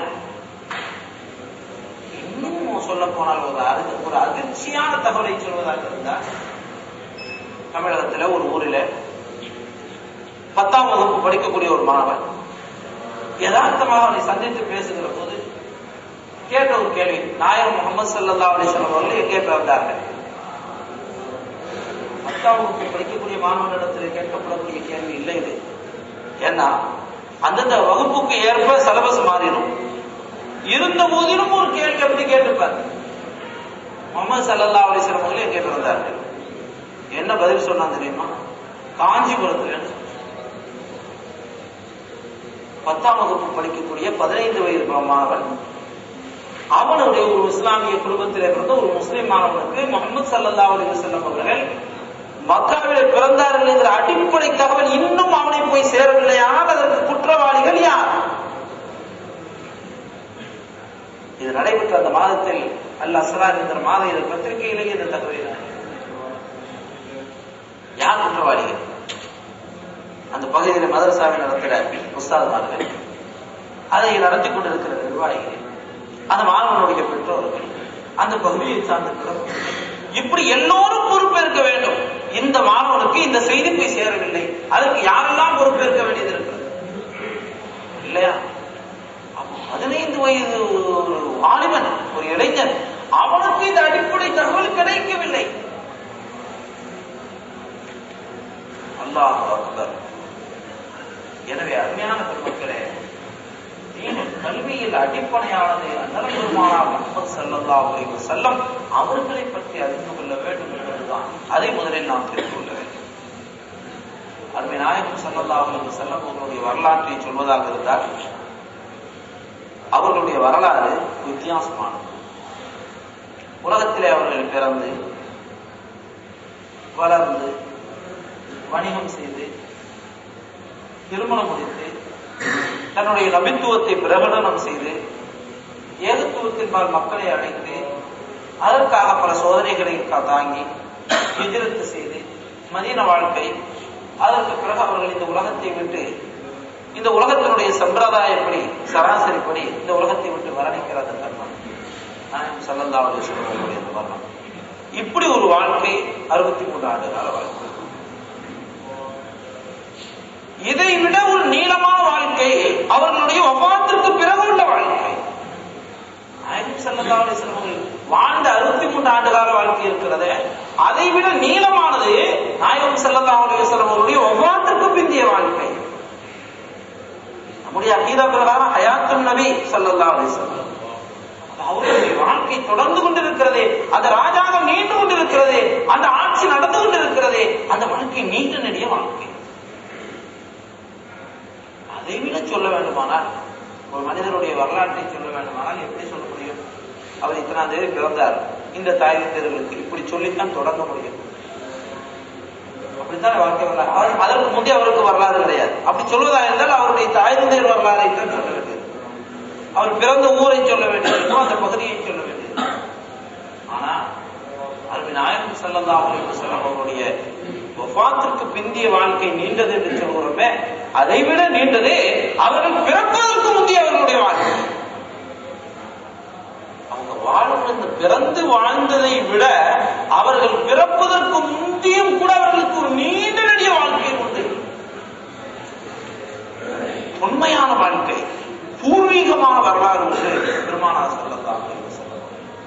இன்னும் சொல்ல போனால் ஒரு அதி- ஒரு அதிர்ச்சியான தகவலை சொல்வதாக இருந்தால் தமிழகத்துல ஒரு ஊரில் பத்தாம் வகுப்பு படிக்கக்கூடிய ஒரு மாணவன் யதார்த்தமாக அவனை சந்தித்து பேசுகிற போது கேட்ட ஒரு கேள்வி நாயகம் முகமது சல்லா அலிஸ்லாம் அவர்கள் எங்கே பிறந்தார்கள் பத்தாம் வகுப்பு படிக்கக்கூடிய மாணவனிடத்தில் கேட்கப்படக்கூடிய கேள்வி இல்லை இது ஏன்னா அந்தந்த வகுப்புக்கு ஏற்ப சிலபஸ் மாறிடும் இருந்த போதிலும் ஒரு கேள்வி அப்படி கேட்டிருப்பார் முகமது சல்லா அலிஸ்லாம் அவர்கள் எங்கே பிறந்தார்கள் என்ன பதில் சொன்னா தெரியுமா காஞ்சிபுரத்துல பத்தாம் வகுப்பு படிக்கக்கூடிய பதினைந்து வயது மாணவன் அவனுடைய ஒரு இஸ்லாமிய குடும்பத்திலே பிறந்த ஒரு முஸ்லிம் மாணவனுக்கு முகமது சல்லல்லாஹு அலைஹி வஸல்லம் அவர்கள் மக்காவிலே பிறந்தார்கள் என்கிற அடிப்படை தகவல் இன்னும் அவனை போய் சேரவில்லையானால் அதற்கு குற்றவாளிகள் யார் இது நடைபெற்ற அந்த மாதத்தில் அல் அஸ்ரார் என்கிற மாத இதழ் பத்திரிகையிலேயே இந்த தகவலை நான் யார் குற்றவாளிகள் அந்த பகுதியில் மதரசாவை நடத்துகிற உஸ்தாதுமார்கள் அதை நடத்தி கொண்டிருக்கிற நிர்வாகிகள் அந்த மாணவனுடைய பெற்றோர்கள் அந்த பகுதியை சார்ந்த பிறப்பு இப்படி எல்லோரும் பொறுப்பேற்க வேண்டும் இந்த மாணவனுக்கு இந்த செய்தி போய் சேரவில்லை அதற்கு யாரெல்லாம் பொறுப்பேற்க வேண்டியது இருக்கிறது இல்லையா அப்ப பதினைந்து வயது ஒரு வாலிபன் ஒரு இளைஞன் அவனுக்கு இந்த அடிப்படை தகவல் கிடைக்கவில்லை அல்லாஹ் அக்பர் எனவே அருமையான பெருமக்களே தீனின் கல்வியில் அடிப்படையானது அண்ணல் பெருமானார் முகமது ஸல்லல்லாஹு அலைஹி வஸல்லம் அவர்களை பற்றி அறிந்து கொள்ள வேண்டும் என்பதுதான் அதை முதலில் நாம் தெரிந்து கொள்ள வேண்டும் அருமை நாயகம் ஸல்லல்லாஹு அலைஹி வஸல்லம் அவர்களுடைய வரலாற்றை சொல்வதாக இருந்தால் அவர்களுடைய வரலாறு வித்தியாசமானது உலகத்திலே அவர்கள் பிறந்து வளர்ந்து வணிகம் செய்து திருமணம் முடித்து தன்னுடைய நபித்துவத்தை பிரகடனம் செய்து ஏகத்துவத்தின்பால் மக்களை அழைத்து அதற்காக பல சோதனைகளை கா- தாங்கி எதிர்த்து செய்து மதீன வாழ்க்கை அதற்கு பிறகு அவர்கள் இந்த உலகத்தை விட்டு இந்த உலகத்தினுடைய சம்பிரதாயப்படி சராசரிப்படி இந்த உலகத்தை விட்டு மரணிக்கிற அந்த தருணம் நாயகம் ஸல்லல்லாஹு அலைஹி வஸல்லம் அவர்களுடைய அந்த மரணம் இப்படி ஒரு வாழ்க்கை அறுபத்தி மூன்று ஆண்டு கால வாழ்க்கை இதை விட ஒரு நீளமான வாழ்க்கை அவர்களுடைய ஒவ்வாத்திற்கு பிறகு உள்ள வாழ்க்கை நாயகம் ஸல்லல்லாஹு அலைஹி வஸல்லம் அவர்கள் வாழ்ந்த அறுபத்தி மூன்று ஆண்டு கால வாழ்க்கை இருக்கிறது அதை விட நீளமானது நாயகம் ஸல்லல்லாஹு அலைஹி வஸல்லம் அவருடைய ஒவ்வாத்திற்கு பிந்திய வாழ்க்கை நம்முடைய அகீதா பிரகாரம் ஹயாத்தும் நபி ஸல்லல்லாஹு அலைஹி வஸல்லம் அவருடைய வாழ்க்கை தொடர்ந்து கொண்டிருக்கிறது அந்த ராஜாங்கம் நீண்டு கொண்டிருக்கிறது அந்த ஆட்சி நடந்து கொண்டிருக்கிறது அந்த வாழ்க்கை நீண்ட நெடிய வாழ்க்கை அதை விட சொல்ல வேண்டுமானால் ஒரு மனிதருடைய வரலாற்றை சொல்ல வேண்டுமானால் எப்படி சொல்ல முடியும் அவர் இத்தனாம் தேதி பிறந்தார் இந்த தாய் தேர்களுக்கு இப்படி சொல்லித்தான் தொடங்க முடியும் அப்படித்தான் வாழ்க்கை வரலாறு அவர் அதற்கு முந்தைய அவருக்கு வரலாறு கிடையாது அப்படி சொல்வதா இருந்தால் அவருடைய தாய் தந்தையர் வரலாறை தான் சொல்ல வேண்டியது அவர் பிறந்த ஊரை சொல்ல வேண்டியது அந்த பகுதியை சொல்ல வேண்டியது ஆனா அருமை நாயகம் ஸல்லல்லாஹு அலைஹி வஸல்லம் அவருடைய வஃபாத்திற்கு பிந்திய வாழ்க்கை நீண்டது என்று சொல்கிறோமே அதை விட நீண்டது அவர்கள் பிறப்பதற்கு முந்தைய அவர்களுடைய வாழ்க்கை அவங்க வாழ்ந்த இந்த பிறந்து வாழ்ந்ததை விட அவர்கள் பிறப்பதற்கு முந்தியும் கூட அவர்களுக்கு ஒரு நீண்ட நெடிய வாழ்க்கை உண்டு உண்மையான வாழ்க்கை பூர்வீகமான வரலாறு உண்டு பெருமானா ஸல்லல்லாஹு அலைஹி வஸல்லம்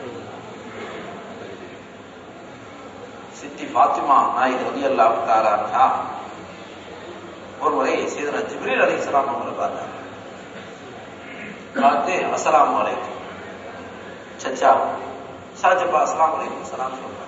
சித்தி ஃபாத்திமா நாயகி ரலியல்லாஹு தஆலா அன்ஹா ஒரு முறை சீதனா ஜிப்ரீல் அலைஹிஸ்ஸலாம் அவங்களை பார்த்தாங்க பார்த்து அஸ்ஸலாமு அலைக்கும் சச்சா ஷாஜப்பா அஸ்ஸலாமு அலைக்கும் சலாம் சொல்றாங்க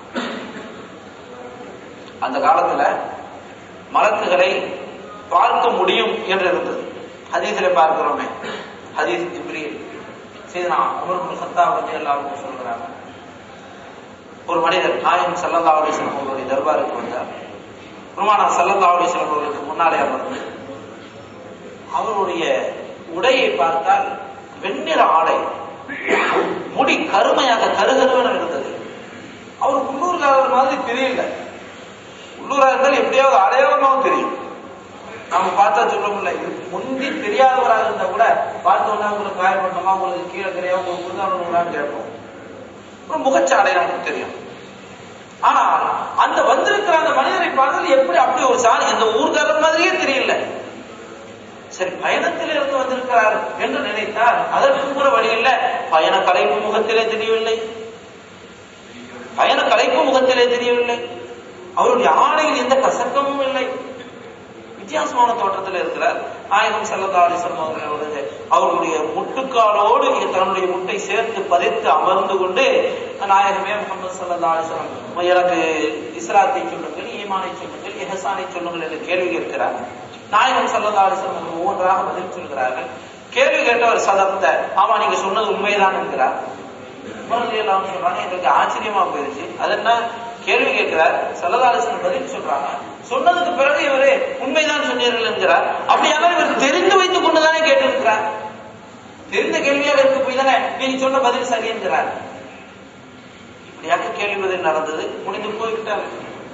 அந்த காலத்துல மலக்குகளை பார்க்க முடியும் என்று இருந்தது ஹதீஸ்ல பார்க்கிறோமே ஹதீஸ் ஜிப்ரீல் சீதனா உமர் பின் கத்தாப் ரலியல்லாஹு அன்ஹு சொல்றாங்க ஒரு மனிதர் நாயகம் சல்லல்லா அலிஸ்லாம் அவர்களுடைய தர்பாருக்கு வந்தார் பெருமானா சல்லல்லா அலிஸ்லாம் அவர்களுக்கு முன்னாலே அமர்ந்து அவருடைய உடையை பார்த்தால் வெண்ணிற ஆடை முடி கருமையாக கருகருவென இருந்தது அவர் உள்ளூர்காரர் மாதிரி தெரியல உள்ளூரா இருந்தால் எப்படியாவது அடையாளமாகவும் தெரியும் நம்ம பார்த்தா சொல்ல முடியல இது முந்தி தெரியாதவராக இருந்தா கூட பார்த்தோம்னா உங்களுக்கு காயப்பட்டோமா உங்களுக்கு கீழே தெரியாம உங்களுக்கு புரிதானவங்களான்னு கேட்போம் ஒரு முகச்சாடை நமக்கு தெரியும் ஆனா அந்த வந்திருக்கிற அந்த மனிதரை பார்த்தால் எப்படி அப்படி ஒரு சாணி அந்த ஊர்காரர் மாதிரியே தெரியல சரி பயணத்தில் இருந்து வந்திருக்கிறார் என்று நினைத்தால் அதற்கு கூட வழி இல்லை பயண கலைப்பு முகத்திலே தெரியவில்லை பயண கலைப்பு முகத்திலே தெரியவில்லை அவருடைய ஆடையில் எந்த கசக்கமும் இல்லை வித்தியாசமான தோற்றத்தில் இருக்கிறார் நாயகம் சல்லல்லா அலிஸ்லாம் அவர்களுடைய அவர்களுடைய முட்டுக்காலோடு தன்னுடைய முட்டை சேர்த்து பதித்து அமர்ந்து கொண்டு நாயகமே முகமது சல்லல்லா அலிஸ்லாம் எனக்கு இஸ்லாத்தை சொல்லுங்கள் ஈமானை சொல்லுங்கள் எஹசானை சொல்லுங்கள் என்று கேள்வி கேட்கிறார் நாயகம் சல்லல்லா அலிஸ்லாம் அவர்கள் ஒவ்வொன்றாக பதில் சொல்கிறார்கள் கேள்வி கேட்டவர் சதப்த ஆமா நீங்க சொன்னது உண்மைதான் என்கிறார் எல்லாம் சொல்றாங்க எங்களுக்கு ஆச்சரியமா போயிருச்சு அது என்ன கேள்வி கேட்கிறார் சல்லதாலிசன் பதில் சொல்றாங்க சொன்னதுக்கு பிறகு இவரு உண்மைதான் சொன்னீர்கள் என்கிறார் அப்படியானால் இவர் தெரிந்து வைத்துக் கொண்டுதானே கேட்டிருக்கிறார் தெரிந்த கேள்வியாக இருக்க போய் தானே நீங்க சொன்ன பதில் சரி என்கிறார் இப்படியாக கேள்வி பதில் நடந்தது முடிந்து போய்விட்டார்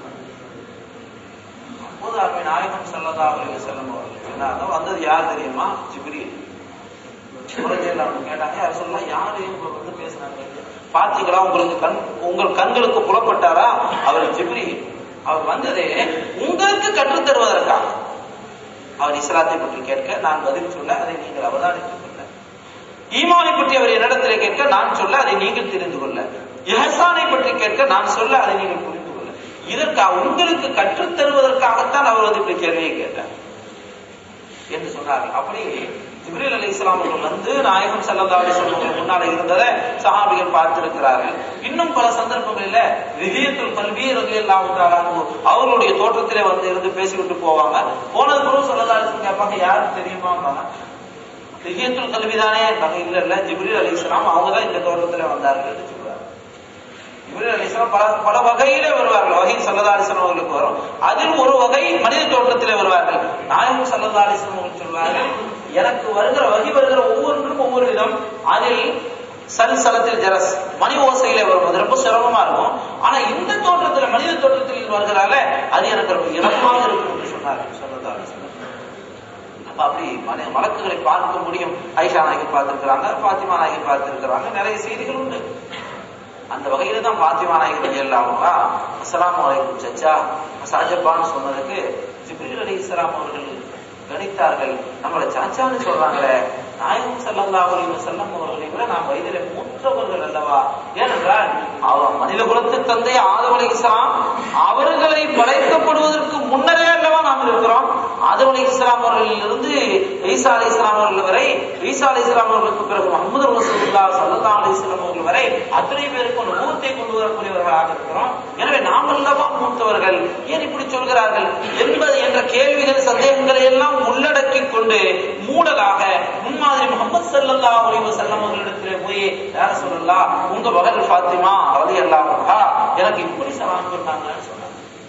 அப்போது அருமை நாயகம் சல்லதா அலைஹி செல்லம் அவர்கள் சொன்னாங்க வந்தது யார் தெரியுமா ஜிப்ரீல் கேட்டாங்க யார் சொல்லலாம் யாரு இவங்க வந்து பேசுனாங்க பாத்தீங்களா உங்களுக்கு கண் உங்கள் கண்களுக்கு புலப்பட்டாரா அவர் ஜிப்ரி அவர் வந்ததே உங்களுக்கு கற்றுத் தருவதற்காக அவர் இஸ்லாத்தை பற்றி கேட்க நான் பதில் சொல்ல அதை நீங்கள் அவதானித்துக் கொள்ள ஈமானை பற்றி அவர் என்னிடத்தில் கேட்க நான் சொல்ல அதை நீங்கள் தெரிந்து கொள்ள எஹசானை பற்றி கேட்க நான் சொல்ல அதை நீங்கள் புரிந்து கொள்ள இதற்காக உங்களுக்கு கற்றுத் தருவதற்காகத்தான் அவர் வந்து இப்படி கேள்வியை கேட்டார் என்று சொன்னார்கள் அப்படி ஜிப்ரீல் அலி இஸ்லாம் அவர்கள் வந்து நாயகம் சல்லா அலிஸ்லாம் முன்னால இருந்ததை சஹாபிகள் பார்த்திருக்கிறார்கள் இன்னும் பல சந்தர்ப்பங்களில விஜயத்துல் கல்வி ரலியல்லாஹு அவர்களுடைய தோற்றத்திலே வந்து இருந்து பேசிவிட்டு போவாங்க போனது பிறகு சல்லா அலிஸ்லாம் கேட்பாங்க யாருக்கு தெரியுமா விஜயத்துல் கல்வி தானே இல்ல இல்ல ஜிப்ரீல் அலி இஸ்லாம் அவங்க தான் இந்த தோற்றத்திலே வந்தார்கள் என்று சொல்றாங்க ஜிப்ரீல் அலி இஸ்லாம் பல பல வகையிலே வருவார்கள் வகை சல்லா அலிஸ்லாம் அவர்களுக்கு வரும் அதில் ஒரு வகை மனித தோற்றத்திலே வருவார்கள் நாயகம் சல்லா அலிஸ்லாம் அவர்கள் சொல்வார்கள் எனக்கு வருகிற வகி வருகிற ஒவ்வொன்றும் ஒவ்வொரு விதம் அதில் சலத்தில் ஜரஸ் மணி ஓசையில வருவது ரொம்ப சிரமமா இருக்கும் ஆனா இந்த தோற்றத்துல மனித தோற்றத்தில் வருகிறால அது எனக்கு ரொம்ப இலக்கமாக இருக்கும் என்று சொன்னார் சொல்லதாரு அப்ப அப்படி மன வழக்குகளை பார்க்க முடியும் ஐஷா நாயகி பார்த்திருக்கிறாங்க பாத்திமா நாயகி பார்த்திருக்கிறாங்க நிறைய செய்திகள் உண்டு அந்த வகையில தான் பாத்திமா நாயகி எல்லாமா அஸ்லாம் வலைக்கும் சச்சா சாஜப்பான்னு சொன்னதுக்கு ஜிப்ரீல் அலி இஸ்லாம் அவர்கள் கணித்தார்கள் நம்மளை சாச்சான்னு சொல்றாங்களே நாயகம் சல்லல்லாஹு அலைஹி வஸல்லம் அவர்களை விட நாம் வயதிலே மூற்றவர்கள் அல்லவா ஏனென்றால் அவர் மனித குலத்து தந்தை ஆதம் அலைஹிஸ்ஸலாம் அவர்களை படைக்கப்படுவதற்கு முன்னரே அல்லவா நாம் இருக்கிறோம் ஆதம் அலி இஸ்லாம் அவர்களிலிருந்து ஈசா அலி இஸ்லாம் அவர்கள் வரை ஈசா அலி இஸ்லாம் அவர்களுக்கு பிறகு முகமது ரசூல்லா சல்லா அலி இஸ்லாம் அவர்கள் வரை அத்தனை பேருக்கு நூத்தை கொண்டு வரக்கூடியவர்களாக இருக்கிறோம் எனவே நாம் அல்லவா மூத்தவர்கள் ஏன் இப்படி சொல்கிறார்கள் என்பது என்ற கேள்விகள் சந்தேகங்களை எல்லாம் உள்ளடக்கி கொண்டு மூடலாக முன்மாதிரி முகமது சல்லல்லா அலி வசல்லம் அவர்களிடத்திலே போய் யார சொல்லலாம் உங்க மகள் ஃபாத்திமா ரதி அல்லாஹா எனக்கு இப்படி சலாம் சொன்னாங்கன்னு சொன்னாங்க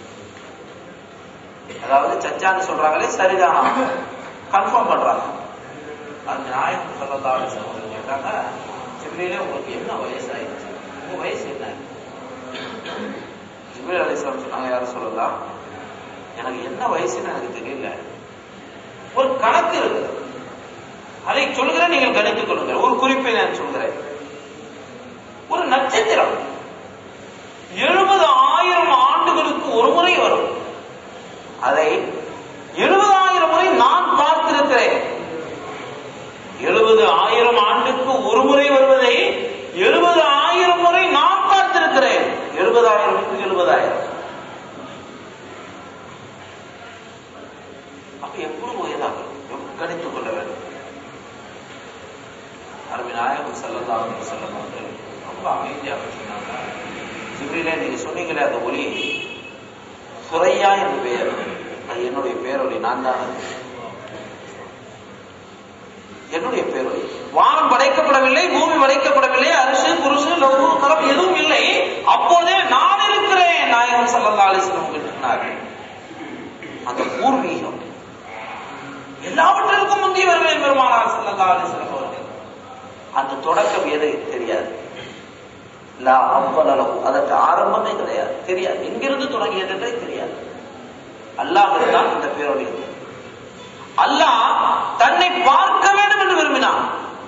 அதாவது சச்சான்னு சொல்றாங்களே சரிதானா கன்ஃபார்ம் பண்றாங்க அந்த நாயகம் சல்லல்லா அலி வஸல்லம் கேட்டாங்க ஜிப்ரீலே உங்களுக்கு என்ன வயசு ஆயிடுச்சு உங்க வயசு என்ன ஜிப்ரீல் அலிஸ்லாம் சொன்னாங்க யாரும் சொல்லலாம் எனக்கு என்ன வயசுன்னு எனக்கு தெரியல ஒரு கணக்கு இருக்குது அதை சொல்கிறேன் நீங்கள் கணித்துக் கொள்ளுங்கள் ஒரு குறிப்பை நான் சொல்கிறேன் ஒரு நட்சத்திரம் எழுபது ஆயிரம் ஆண்டுகளுக்கு ஒரு முறை வரும் அதை எழுபதாயிரம் முறை நான் பார்த்திருக்கிறேன் எழுபது ஆயிரம் ஆண்டுக்கு ஒரு முறை வருவதை எழுபது ஆயிரம் முறை நான் பார்த்திருக்கிறேன் எழுபதாயிரம் எழுபதாயிரம் அப்ப எப்படி வயதாக கணித்துக் கொள்ள வேண்டும் அருமை நாயகம் செல்லலாம் செல்லம் அவர்கள் ரொம்ப அமைதியாக சொன்னாங்க ஜிப்ரிலே நீங்க சொன்னீங்களே அந்த ஒலி சுரையா என்று பெயர் அது என்னுடைய பேரொலி நான் தான் அது. என்னுடைய பேரொலி வானம் படைக்கப்படவில்லை பூமி படைக்கப்படவில்லை அரிசி குருசு லவ்வு கரம் எதுவும் இல்லை அப்போதே நான் இருக்கிறேன் நாயகம் சல்லல்லா அலிஸ்லம் சொன்னார்கள் அந்த பூர்வீகம் எல்லாவற்றிற்கும் முந்தைய வருவேன் பெருமானார் சல்லல்லா அலிஸ்லம் அவர்கள் அந்த தொடக்கம் எது தெரியாது லா அவ்வளவு அதற்கு ஆரம்பமே கிடையாது தெரியாது எங்கிருந்து தொடங்கியது என்றே தெரியாது அல்லாஹ் தான் இந்த பேரொழி அல்லாஹ் தன்னை பார்க்க வேண்டும் என்று விரும்பினான்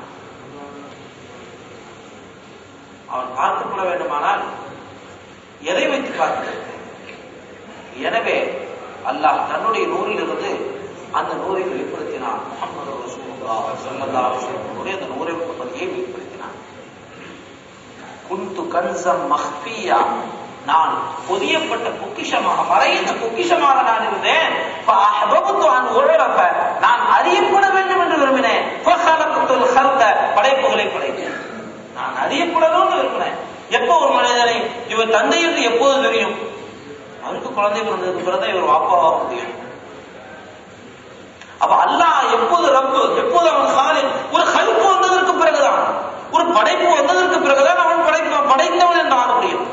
அவன் பார்க்கப்பட வேண்டுமானால் எதை வைத்து பார்க்கிறது எனவே அல்லாஹ் தன்னுடைய நூறிலிருந்து அந்த நூரை வெளிப்படுத்தினான் முகமது ரசூலுல்லாஹ் ஸல்லல்லாஹு அலைஹி வஸல்லம் அந்த நூரை பற்றியே வெளிப்படுத்தினான் குந்து கன்சம் மஹ்பியா நான் பொதியப்பட்ட பொக்கிஷமாக மறைந்த பொக்கிஷமாக நான் இருந்தேன் فأحببت أن أعرف. நான் அறியப்பட வேண்டும் என்று விரும்பினேன் فخلقت الخلق. படைப்புகளை படைத்தேன் நான் அறியப்படணும்னு விரும்பினேன் எப்போ ஒரு மனிதனை இவர் தந்தை என்று எப்போது தெரியும் அவருக்கு குழந்தை பிறந்ததுக்கு பிறகு இவர் வாப்பாவாக முடியும் அப்ப அல்லாஹ் எப்போது ரப்பு எப்போது அவன் சாலின் ஒரு கல்ப்பு வந்ததற்கு பிறகுதான் ஒரு படைப்பு வந்ததற்கு பிறகுதான் அவன் படைப்பு படைத்தவன் என்று ஆக முடியும்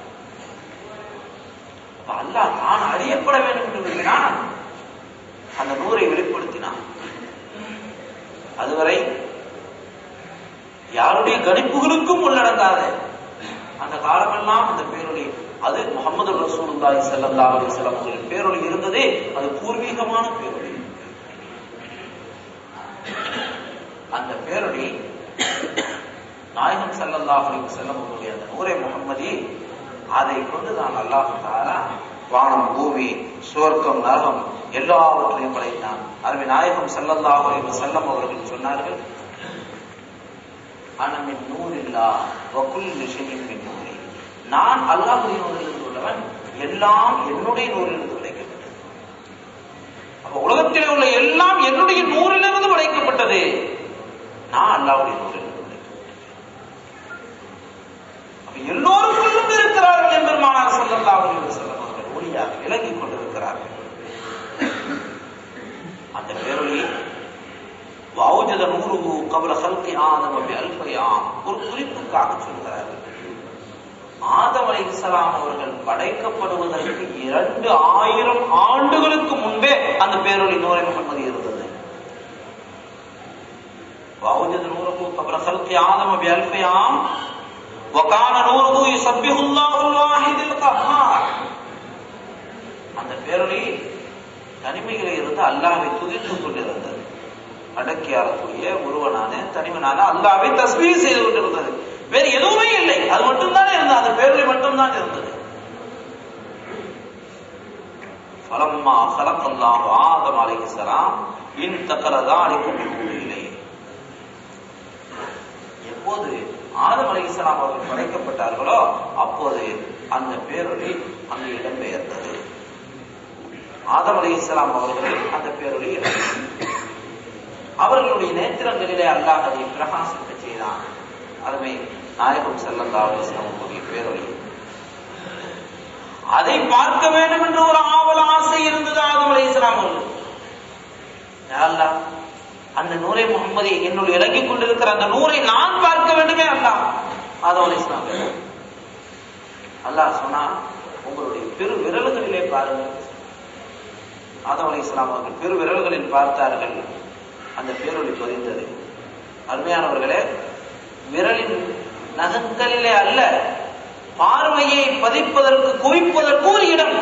அப்ப அல்லாஹ் தான் அறியப்பட வேண்டும் என்று விரும்பினான் அந்த நூரை வெளிப்படுத்தினான் அதுவரை யாருடைய கணிப்புகளுக்கும் உள்ளடங்காத அந்த காலமெல்லாம் அந்த பேரொழி அது முகமது ரசூலுல்லாஹி ஸல்லல்லாஹு அலைஹி வஸல்லம் அவர்களின் பேரொழி இருந்ததே அது பூர்வீகமான பேரொழி அந்த பேரொழி நாயகம் ஸல்லல்லாஹு அலைஹி வஸல்லம் அவர்களுடைய அந்த நூரை முகம்மதி அதை கொண்டு தான் அல்லாஹ் தாலா வானம் பூமி சுவர்க்கம் நரகம் எல்லாவற்றையும் படைத்தான் அருமை நாயகம் ஸல்லல்லாஹு அலைஹி வஸல்லம் அவர்கள் சொன்னார்கள் அனமின் நூறில்லா வகுல் விஷயம் மின் நூறி நான் அல்லாஹுடைய நூறிலிருந்து உள்ளவன் எல்லாம் என்னுடைய நூறிலிருந்து படைக்கப்பட்டது அப்ப உலகத்திலே உள்ள எல்லாம் என்னுடைய நூறிலிருந்து படைக்கப்பட்டது நான் அல்லாஹ்வுடைய நூறிலிருந்து படைக்கப்பட்டது அப்ப எல்லோருக்குள்ளும் இருக்கிறார்கள் என்பெருமானார் ஸல்லல்லாஹு அலைஹி வஸல்லம் அவர்கள் ஒளியாக விளங்கிக் கொண்டிருக்கிறார்கள் அந்த பேரொழி வௌஜத நூறுகு கபல ஹல்கி ஆதம் அப்படி அல்பயாம் ஒரு குறிப்புக்காக சொல்கிறார்கள் ஆதம் அலைஹிஸ்ஸலாம் அவர்கள் படைக்கப்படுவதற்கு இரண்டு ஆயிரம் ஆண்டுகளுக்கு முன்பே அந்த பேரொழி நூரை முகமது இருந்தது وأوجد نوره قبل خلق آدم بألف عام وكان نوره يسبح الله الواحد القهار அந்த பேரொழி தனிமையில் இருந்து அல்லாஹ்வை துதித்துக் கொண்டிருந்தது அடக்கி ஆளக்கூடிய ஒருவனான தனிமனான அல்லாவை தஸ்மீர் செய்து கொண்டிருந்தது வேறு எதுவுமே இல்லை அது மட்டும்தானே இருந்தது அந்த பேரொழி மட்டும்தான் இருந்தது ஃபலம்மா خلقallahu ஆதம் அலைஹிஸ்ஸலாம் இன் தக்கலதாலிக இல்லை எப்போது ஆதம் அலைஹிஸ்ஸலாம் அவர்கள் படைக்கப்பட்டார்களோ அப்போது அந்த பேரொழி அங்கு இடம்பெயர்ந்தது ஆதம் அலி இஸ்லாம் அவர்கள் அந்த பேரொழி இறங்கியது. அவர்களுடைய நேத்திரங்களிலே அல்லாஹ் அதை பிரகாசிக்க செய்தான் அதுவே நாயகம் செல்லல்லா அலிஸ்லாமுடைய பேரொழி அதை பார்க்க வேண்டும் என்ற ஒரு ஆவல் ஆசை இருந்தது ஆதம் அலி இஸ்லாம் அவர்களுக்கு யா அல்லாஹ், அந்த நூரை முகமதி என்னுள் இறங்கிக் கொண்டிருக்கிற அந்த நூரை நான் பார்க்க வேண்டுமே அல்லாஹ் ஆதம் அலி இஸ்லாம் கேட்டார். அல்லாஹ் சொன்னா உங்களுடைய பெரு விரல்களிலே பாருங்கள் ஆதம் அலி இஸ்லாம் அவர்கள் பெரு விரல்களில் பார்த்தார்கள் அந்த பேரொளி பதிந்தது அருமையானவர்களே விரலின் நகங்களிலே அல்ல பார்வையை பதிப்பதற்கு குவிப்பதற்கு ஒரு இடம்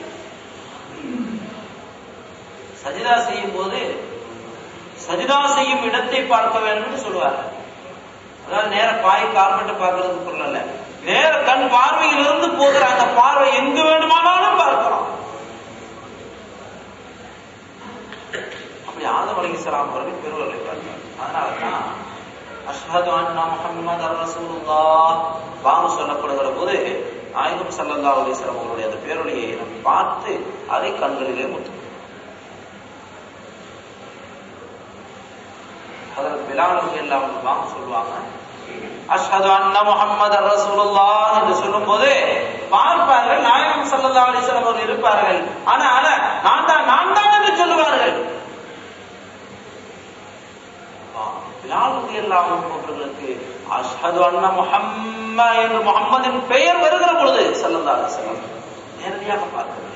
சஜிதா செய்யும் போது சஜிதா செய்யும் இடத்தை பார்க்க வேண்டும் என்று சொல்லுவார் அதாவது நேர பாய் கார்பெட்டை பார்க்கறதுக்கு சொல்லல நேர கண் பார்வையிலிருந்து போகிற அந்த பார்வை எங்கு வேண்டுமானாலும் பார்க்கலாம் அப்படி ஆதம் அலைஹிஸ்ஸலாம் அவர்கள் பெருவர்களை பார்த்தார் அதனால தான் அஷ்ஹது அன்னா முஹம்மது ரசூலுல்லாஹ் வாங்க சொல்லப்படுகிற போது நாயகம் ஸல்லல்லாஹு அலைஹி வஸல்லம் அவர்களுடைய அந்த பேரொழியை நாம் பார்த்து அதை கண்களிலே முத்து அதில் பிலால் எல்லாம் வாங்க சொல்லுவாங்க அஷ்ஹது அன்ன முஹம்மது ரசூலுல்லாஹ் என்று சொல்லும்போது பார்ப்பார்கள் நாயகம் ஸல்லல்லாஹு அலைஹி வஸல்லம் அவர்கள் இருப்பார்கள் ஆனா ஆனா நான் தான் நான் தான் என்று சொல்லுவார்கள் பிலால் ரலியல்லாஹு அன்ஹு அவர்களுக்கு அஷ்ஹது அன்ன முஹம்ம என்று முஹம்மதின் பெயர் வருகிற பொழுது ஸல்லல்லாஹு அலைஹி வஸல்லம் நேரடியாக பார்க்க முடியாது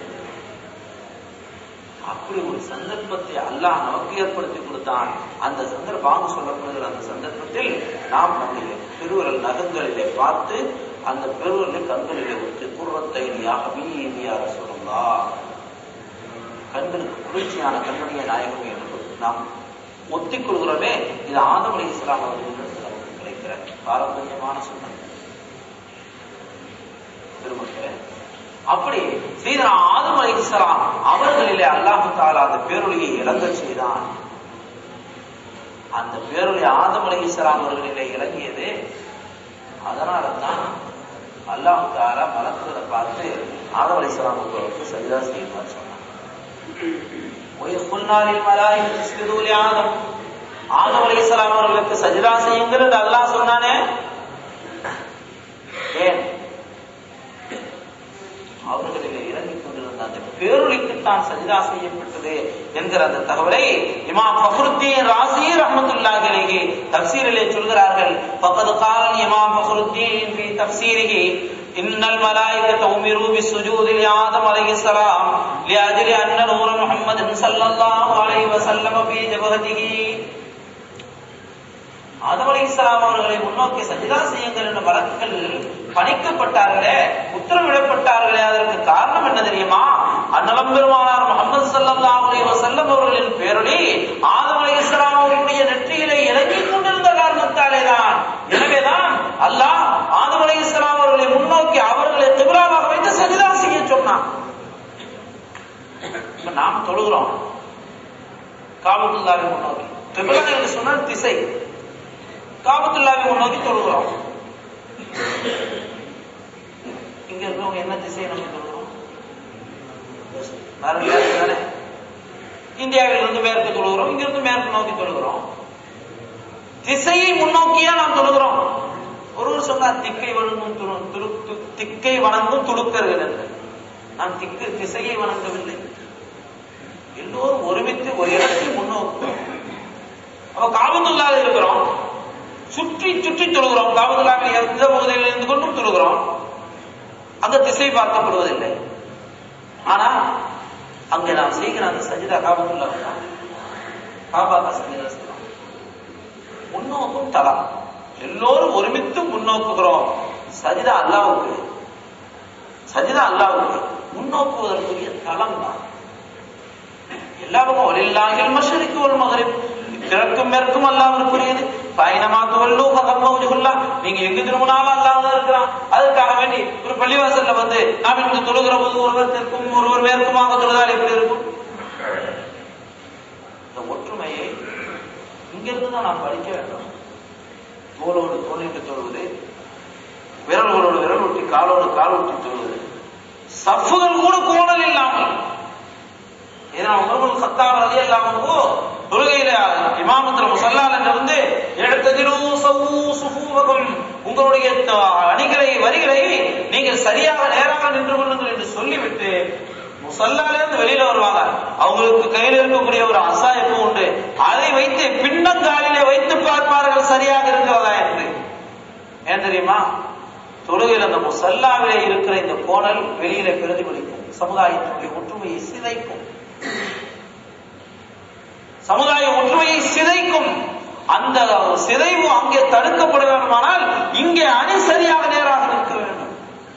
அப்படி ஒரு சந்தர்ப்பத்தை அல்லாஹ் நமக்கு ஏற்படுத்தி கொடுத்தான் அந்த சந்தர்ப்பம் சொல்லப்படுகிற அந்த சந்தர்ப்பத்தில் நாம் நம்முடைய பெருவிரல் நகங்களிலே பார்த்து அந்த பெருவிரலை கண்களிலே விட்டு குர்ரத்தை நீயாக வீதியாக சொல்லலாம் கண்களுக்கு குளிர்ச்சியான கண்மணிய நாயகம் என்று நாம் ஒத்திக்கொள்கிறோமே இது ஆதம் அலி இஸ்லாம் அவர்களிடம் நமக்கு கிடைக்கிற பாரம்பரியமான சொந்தம் பெருமக்களே அப்படி சீதனா ஆதம் அலி இஸ்லாம் அவர்களிலே அல்லாஹு தாலா அந்த பேரொழியை இறங்கச் செய்தான் அந்த பேரொழி ஆதம் அலி இஸ்லாம் அவர்களிலே இறங்கியது அதனால தான் அல்லாஹு தாலா மலக்குகளை பார்த்து ஆதம் அலி இஸ்லாம் அவர்களுக்கு சரிதா செய்யுமாறு சொன்னான் وَإِذْ قُلْنَا لِلْمَلَائِكَةِ اسْجُدُوا لِآدَمَ ஆதம் அலைஹிஸ்ஸலாம் அவர்களுக்கு சஜிதா செய்யுங்கள் என்று அல்லாஹ் சொன்னானே ஏன் அவர்களிலே இறங்கிக் கொண்டிருந்த அந்த பேரொழிக்குத்தான் சஜிதா செய்யப்பட்டது என்கிற அந்த தகவலை இமாம் ஃபஹ்ருத்தீன் ராசி ரஹ்மத்துல்லாஹி அலைஹி தஃசீரிலே சொல்கிறார்கள் ஃபகத் قال இமாம் ஃபஹ்ருத்தீன் في تفسيره إن الملائكة أمروا بالسجود لآدم عليه السلام لأجل أن نور محمد صلى الله عليه وسلم في جبهته ஆதம் அலி இஸ்லாம் அவர்களை முன்னோக்கி சஜிதா செய்யுங்கள் என்ற வழக்குகள் பணிக்கப்பட்டார்களே உத்தரவிடப்பட்டார்களே அதற்கு காரணம் என்ன தெரியுமா அன்னலம் பெருமானார் முகமது சல்லல்லாஹு அலைஹி வஸல்லம் அவர்களின் பேரொளி ஆதம் அலி இஸ்லாம் அவர்களுடைய நெற்றியிலே இறங்கிக் கொண்டிருந்த காரணத்தாலே தான் எனவேதான் அல்லாஹ் ஆதம் அலி இஸ்லாம் அவர்களை முன்னோக்கி அவர்களை திபுராவாக வைத்து சஜிதா செய்ய சொன்னான் இப்ப நாம் தொழுகிறோம் காபத்துல்லாவை முன்னோக்கி திபுரா என்று சொன்னால் திசை காபத்துல்லாவை முன்னோக்கி தொழுகிறோம் இங்க இருக்கிறவங்க என்ன திசையை நோக்கி தொழுகிறோம் வேற மேற்கு தானே இந்தியாவில் இருந்து மேற்கு தொழுகிறோம் இங்க இருந்து மேற்கு நோக்கி தொழுகிறோம் திசையை முன்னோக்கியா நாம் தொழுகிறோம் ஒருவர் சொன்னார் திக்கை வணங்கும் துரு துரு து- திக்கை வணங்கும் துடுக்கர்கள் என்று நாம் திக்கு திசையை வணங்கவில்லை எல்லோரும் ஒருமித்து ஒரு இடத்தில் முன்னோக்குகிறோம் அப்ப காபத்துள்ளாவில் இருக்கிறோம் சுற்றி சுற்றி தொழுகிறோம் காபத்துள்ளாவில் எந்த பகுதியில் இருந்து கொண்டும் தொழுகிறோம் அந்த திசை பார்க்கப்படுவதில்லை ஆனா அங்கே நாம் செய்கிற அந்த சஜிதா காபத்துள்ளா காபாக்கா சஜிதா செய்கிறோம் முன்னோக்கும் தலம் எல்லோரும் ஒருமித்து முன்னோக்குகிறோம் சஜிதா அல்லாவுக்கு சஜிதா அல்லாவுக்கு முன்னோக்குவதற்குரிய தலம் தான் எல்லாரும் ஒலில்லாகில் மஷரிக்கு ஒரு மகரிப் கிழக்கும் மேற்கும் அல்லாவிற்குரியது பயணமா துவல்லோ பகம்பவுஜுல்லா நீங்க எங்க திரும்பினாலும் அல்லாஹ் இருக்கிறான் அதுக்காக வேண்டி ஒரு பள்ளிவாசல்ல வந்து நாம் இங்கு தொழுகிற போது ஒருவர் தெற்கும் ஒருவர் மேற்குமாக தொழுதால் எப்படி இருக்கும் இந்த ஒற்றுமையை இங்கிருந்து தான் நாம் படிக்க வேண்டும் தோளோடு தோளிட்டு தொழுவது விரல்களோடு விரல் ஒட்டி காலோடு கால் ஒட்டி தொழுவது சஃப்புகள் கூட கோணல் இல்லாமல் இதனால் உமர்புல் கத்தாப் ரதி அல்லாமோ தொழுகையில இமாமத்துல முசல்லால இருந்து எடுத்ததிலு சவு சுஃபூவகம் உங்களுடைய த- அணிகளை வரிகளை நீங்கள் சரியாக நேராக நின்று கொள்ளுங்கள் என்று சொல்லிவிட்டு முசல்லால இருந்து வெளியில வருவாங்க அவங்களுக்கு கையில இருக்கக்கூடிய ஒரு அசாயப்பு உண்டு அதை வைத்து பின்னங்காலிலே வைத்து பார்ப்பார்கள் சரியாக இருக்கிறதா என்று ஏன் தெரியுமா தொழுகையில் அந்த முசல்லாவிலே இருக்கிற இந்த கோணல் வெளியில பிரதிபலிக்கும் சமுதாயத்தினுடைய ஒற்றுமையை சிதைக்கும் சமுதாய ஒற்றுமையை சிதைக்கும் அந்த சிதைவு அங்கே தடுக்கப்பட வேண்டுமானால் இங்கே அணி சரியாக நேராக நிற்க வேண்டும்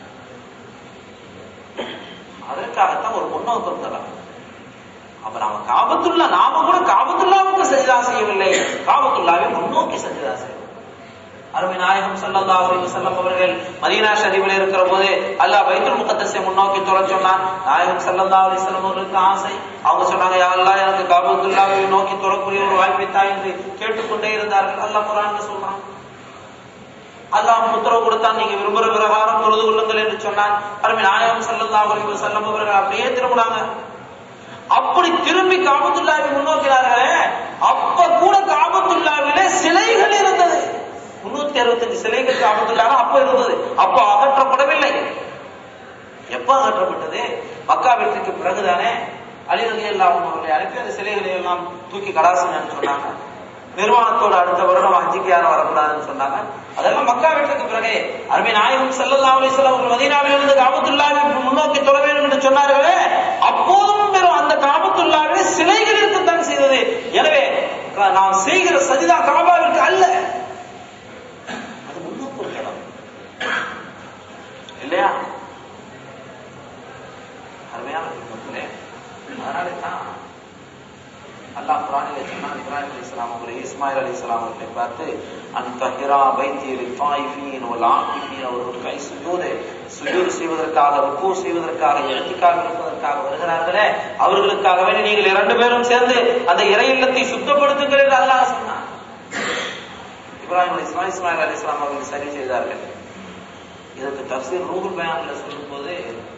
அதற்காகத்தான் ஒரு முன்னோக்கம் தரலாம் அப்ப நாம காபத்துல்லா நாம கூட காபத்துல்லாவுக்கு சஜிதா செய்யவில்லை காபத்துல்லாவை முன்னோக்கி சஜிதா செய்வோம் அருமை நாயகம் ஸல்லல்லாஹு அலைஹி வஸல்லம் அவர்கள் மதீனா ஷரீஃபில் இருக்கிற போது அல்லாஹ் பைத்துல் முகத்தஸை முன்னோக்கி தொழ சொன்னான் நாயகம் ஸல்லல்லாஹு அலைஹி வஸல்லம் அவர்களுக்கு ஆசை அவங்க சொன்னாங்க யா அல்லாஹ் எனக்கு காபத்துல்லாவை நோக்கி தொழக்கூடிய ஒரு வாய்ப்பை தா என்று கேட்டுக்கொண்டே இருந்தார்கள் அல்லாஹ் குர்ஆன்ல சொல்றான் அல்லாஹ் உத்தரவு கொடுத்தான் நீங்க விரும்புற பிரகாரம் தொழுது கொள்ளுங்கள் என்று சொன்னான் அருமை நாயகம் ஸல்லல்லாஹு அலைஹி வஸல்லம் அவர்கள் அப்படியே திரும்பினாங்க அப்படி திரும்பி காபத்துல்லாவை முன்னோக்கினார்களே அப்ப கூட காபத்துல்லாவிலே சிலைகள் இருந்தது முன்னூத்தி அறுபத்தஞ்சு சிலைகள் காபத்துல்லாம அப்ப இருந்தது அப்ப அகற்றப்படவில்லை எப்ப அகற்றப்பட்டது மக்கா வெற்றிக்கு பிறகுதானே அலி ரலி அல்லாஹ் அவர்களை அனுப்பி அந்த சிலைகளை எல்லாம் தூக்கி கடாசுங்கன்னு சொன்னாங்க நிர்வாணத்தோட அடுத்த வருடம் ஹஜ்ஜிக்கு யாரும் வரக்கூடாதுன்னு சொன்னாங்க அதெல்லாம் மக்கா வெற்றிக்கு பிறகு அருமை நாயகம் ஸல்லல்லாஹு அலைஹி வஸல்லம் அவர்கள் மதீனாவில் இருந்து காபத்துல்லாவை முன்னோக்கி தொழ வேண்டும் என்று சொன்னார்களே அப்போதும் வெறும் அந்த காபத்துல்லாவிலே சிலைகள் இருக்கத்தான் செய்தது எனவே க- நாம் செய்கிற சஜிதா காபாவிற்கு அல்ல அது முன்னோக்கு ஒரு இடம் இல்லையா அருமையான மக்களே அதனால தான் அல்லாஹ் குரானிலே சொன்னான் இப்ராஹிம் அலைஹிஸ்ஸலாம் அவர்களை இஸ்மாயில் அலைஹிஸ்ஸலாம் அவர்களை பார்த்து அந்த ஹிரா பைத்தி லித்தாயிஃபீன் வல் ஆகிஃபீன் அவர்கள் கை சுஜூது சுஜூது செய்வதற்காக ருக்கு செய்வதற்காக இறத்திக்காக இருப்பதற்காக வருகிறார்களே அவர்களுக்காக வேண்டி நீங்கள் இரண்டு பேரும் சேர்ந்து அந்த இறை இல்லத்தை சுத்தப்படுத்துங்கள் என்று அல்லாஹ் சொன்னான் இப்ராஹிம் அலைஹிஸ்ஸலாம் இஸ்மாயில் அலைஹிஸ்ஸலாம் அவர்கள் சரி செய்தார்கள் இதற்கு தஃசீர் ரூகுல் பயான்ல சொல்லும்போது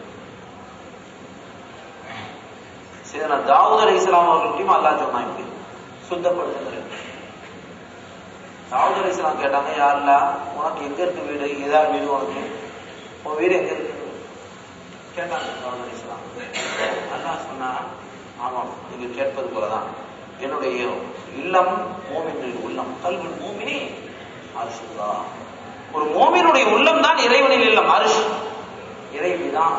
சரி தாவூத் அலி இஸ்லாம் அவர்கள்ட்டையும் அல்லாஹ் சொன்னான் இப்படி சுத்தப்படுத்துங்கள் தாவூத் அலி இஸ்லாம் கேட்டாங்க யாருல உனக்கு எங்க இருக்கு வீடு ஏதாவது வீடு உனக்கு உன் வீடு எங்க இருக்கு கேட்டாங்க தாவூத் அலி இஸ்லாம் அல்லாஹ் சொன்னா ஆமாம் நீங்க கேட்பது போலதான் என்னுடைய இல்லம் மோமினின் உள்ளம் கல்வி மோமினி அரிசுதா ஒரு மோமினுடைய உள்ளம் தான் இறைவனின் இல்லம் அரிசி இறைவிதான்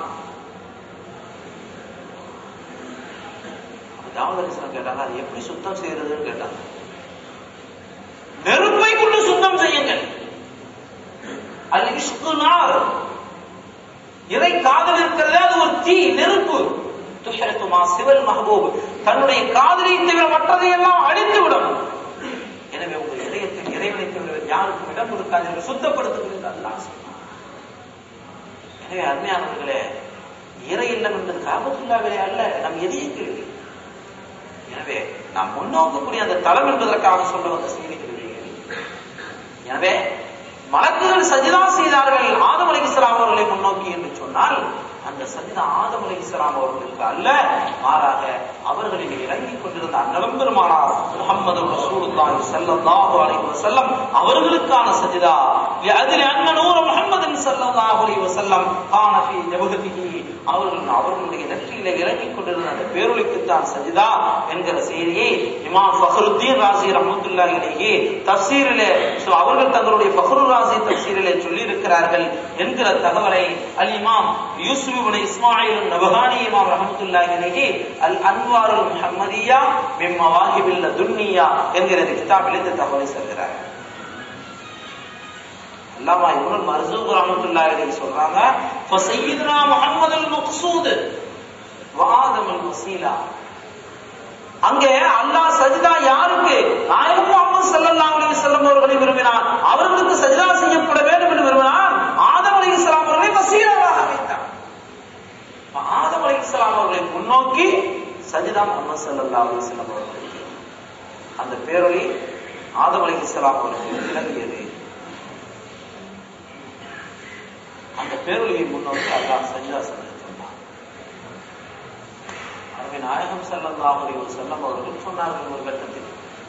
தாவதரிசனம் கேட்டாங்க அது எப்படி சுத்தம் செய்யறதுன்னு கேட்டாங்க நெருப்பை கொண்டு சுத்தம் செய்யுங்கள் அது இஷ்கு நார் இறை காதல் இருக்கிறதே அது ஒரு தீ நெருப்பு துஷரத்துமா சிவல் மஹபூப் தன்னுடைய காதலை தவிர மற்றதையெல்லாம் அழித்து விடும் எனவே உங்கள் இதயத்தில் இறைவனை தவிர யாருக்கும் இடம் கொடுக்காதீர்கள் சுத்தப்படுத்துங்கள் என்று அல்லாஹ் சொன்னார் எனவே அருமையானவர்களே இறை இல்லம் என்பது காபத்துல்லாவிலே அல்ல நம் எதிர்க்கிறது எனவே நாம் முன்னோக்கக்கூடிய அந்த தளம் என்பதற்காக சொல்ல வந்த செய்திகள் இவைகள். எனவே மலக்குகள் சஜிதா செய்தார்கள் ஆதம் அலி இஸ்லாம் அவர்களை முன்னோக்கி என்று சொன்னால் அந்த சஜிதா ஆதம் அலி இஸ்லாம் அவர்களுக்கு அல்ல மாறாக அவர்களில் இறங்கிக் கொண்டிருந்த அன்னலம் பெருமானார் முகமது ரசூலுல்லாஹி ஸல்லல்லாஹு அலைஹி வஸல்லம் அவர்களுக்கான சஜிதா அதில் அன்ன நூறு முஹம்மதின் ஸல்லல்லாஹு அலைஹி வஸல்லம் கான ஃபீ ஜபஹதிஹி அவர்கள் அவர்களுடைய நெற்றியிலே இறங்கிக் கொண்டிருந்த அந்த பேரொழிக்குத்தான் சஜிதா என்கிற செய்தியை இமாம் ஃபஹருத்தீன் ராசி ரஹமத்துல்லாஹி அலைஹி தஃசீரிலே so அவர்கள் தங்களுடைய ஃபஹரு ராசி தஃசீரிலே சொல்லி இருக்கிறார்கள் என்கிற தகவலை அல் இமாம் யூசுப் இப்னு இஸ்மாயில் நபகானி இமாம் ரஹமத்துல்லாஹி அலைஹி அல் அன்வாருல் முஹம்மதியா மின் மவாஹிபில் துன்னியா என்கிற இந்த கிதாபில் இந்த தகவலை சொல்கிறார் அல்லாமா இப்னு மர்சூக் ரஹமத்துல்லாஹி அலைஹி சொல்றாங்க ஃபஸையிதுனா முஹம்மதுல் மக்சூத் வாதமுல் வசீலா அங்கே அல்லாஹ் சஜிதா யாருக்கு நாயகம் முகமது ஸல்லல்லாஹு அலைஹி வஸல்லம் அவர்களை விரும்பினார் அவர்களுக்கு சஜிதா செய்யப்பட வேண்டும் என்று விரும்பினார் ஆதம் அலைஹிஸ்ஸலாம் அவர்களை வசீலாவாக வைத்தார் அப்ப ஆதம் அலைஹிஸ்ஸலாம் அவர்களை முன்னோக்கி சஜிதா முகமது ஸல்லல்லாஹு அலைஹி வஸல்லம் அவர்களுக்கு அந்த பேரொளி ஆதம் அலைஹிஸ்ஸலாம் அவர்களுக்கு விளங்கியது அந்த பேரொழியை முன்னோக்கி அல்லாஹ் சஜிதா செய்ய சொன்னார் அருமை நாயகம் ஸல்லல்லாஹு அலைஹி வஸல்லம் அவர்கள் சொன்னார்கள் ஒரு கட்டத்தில்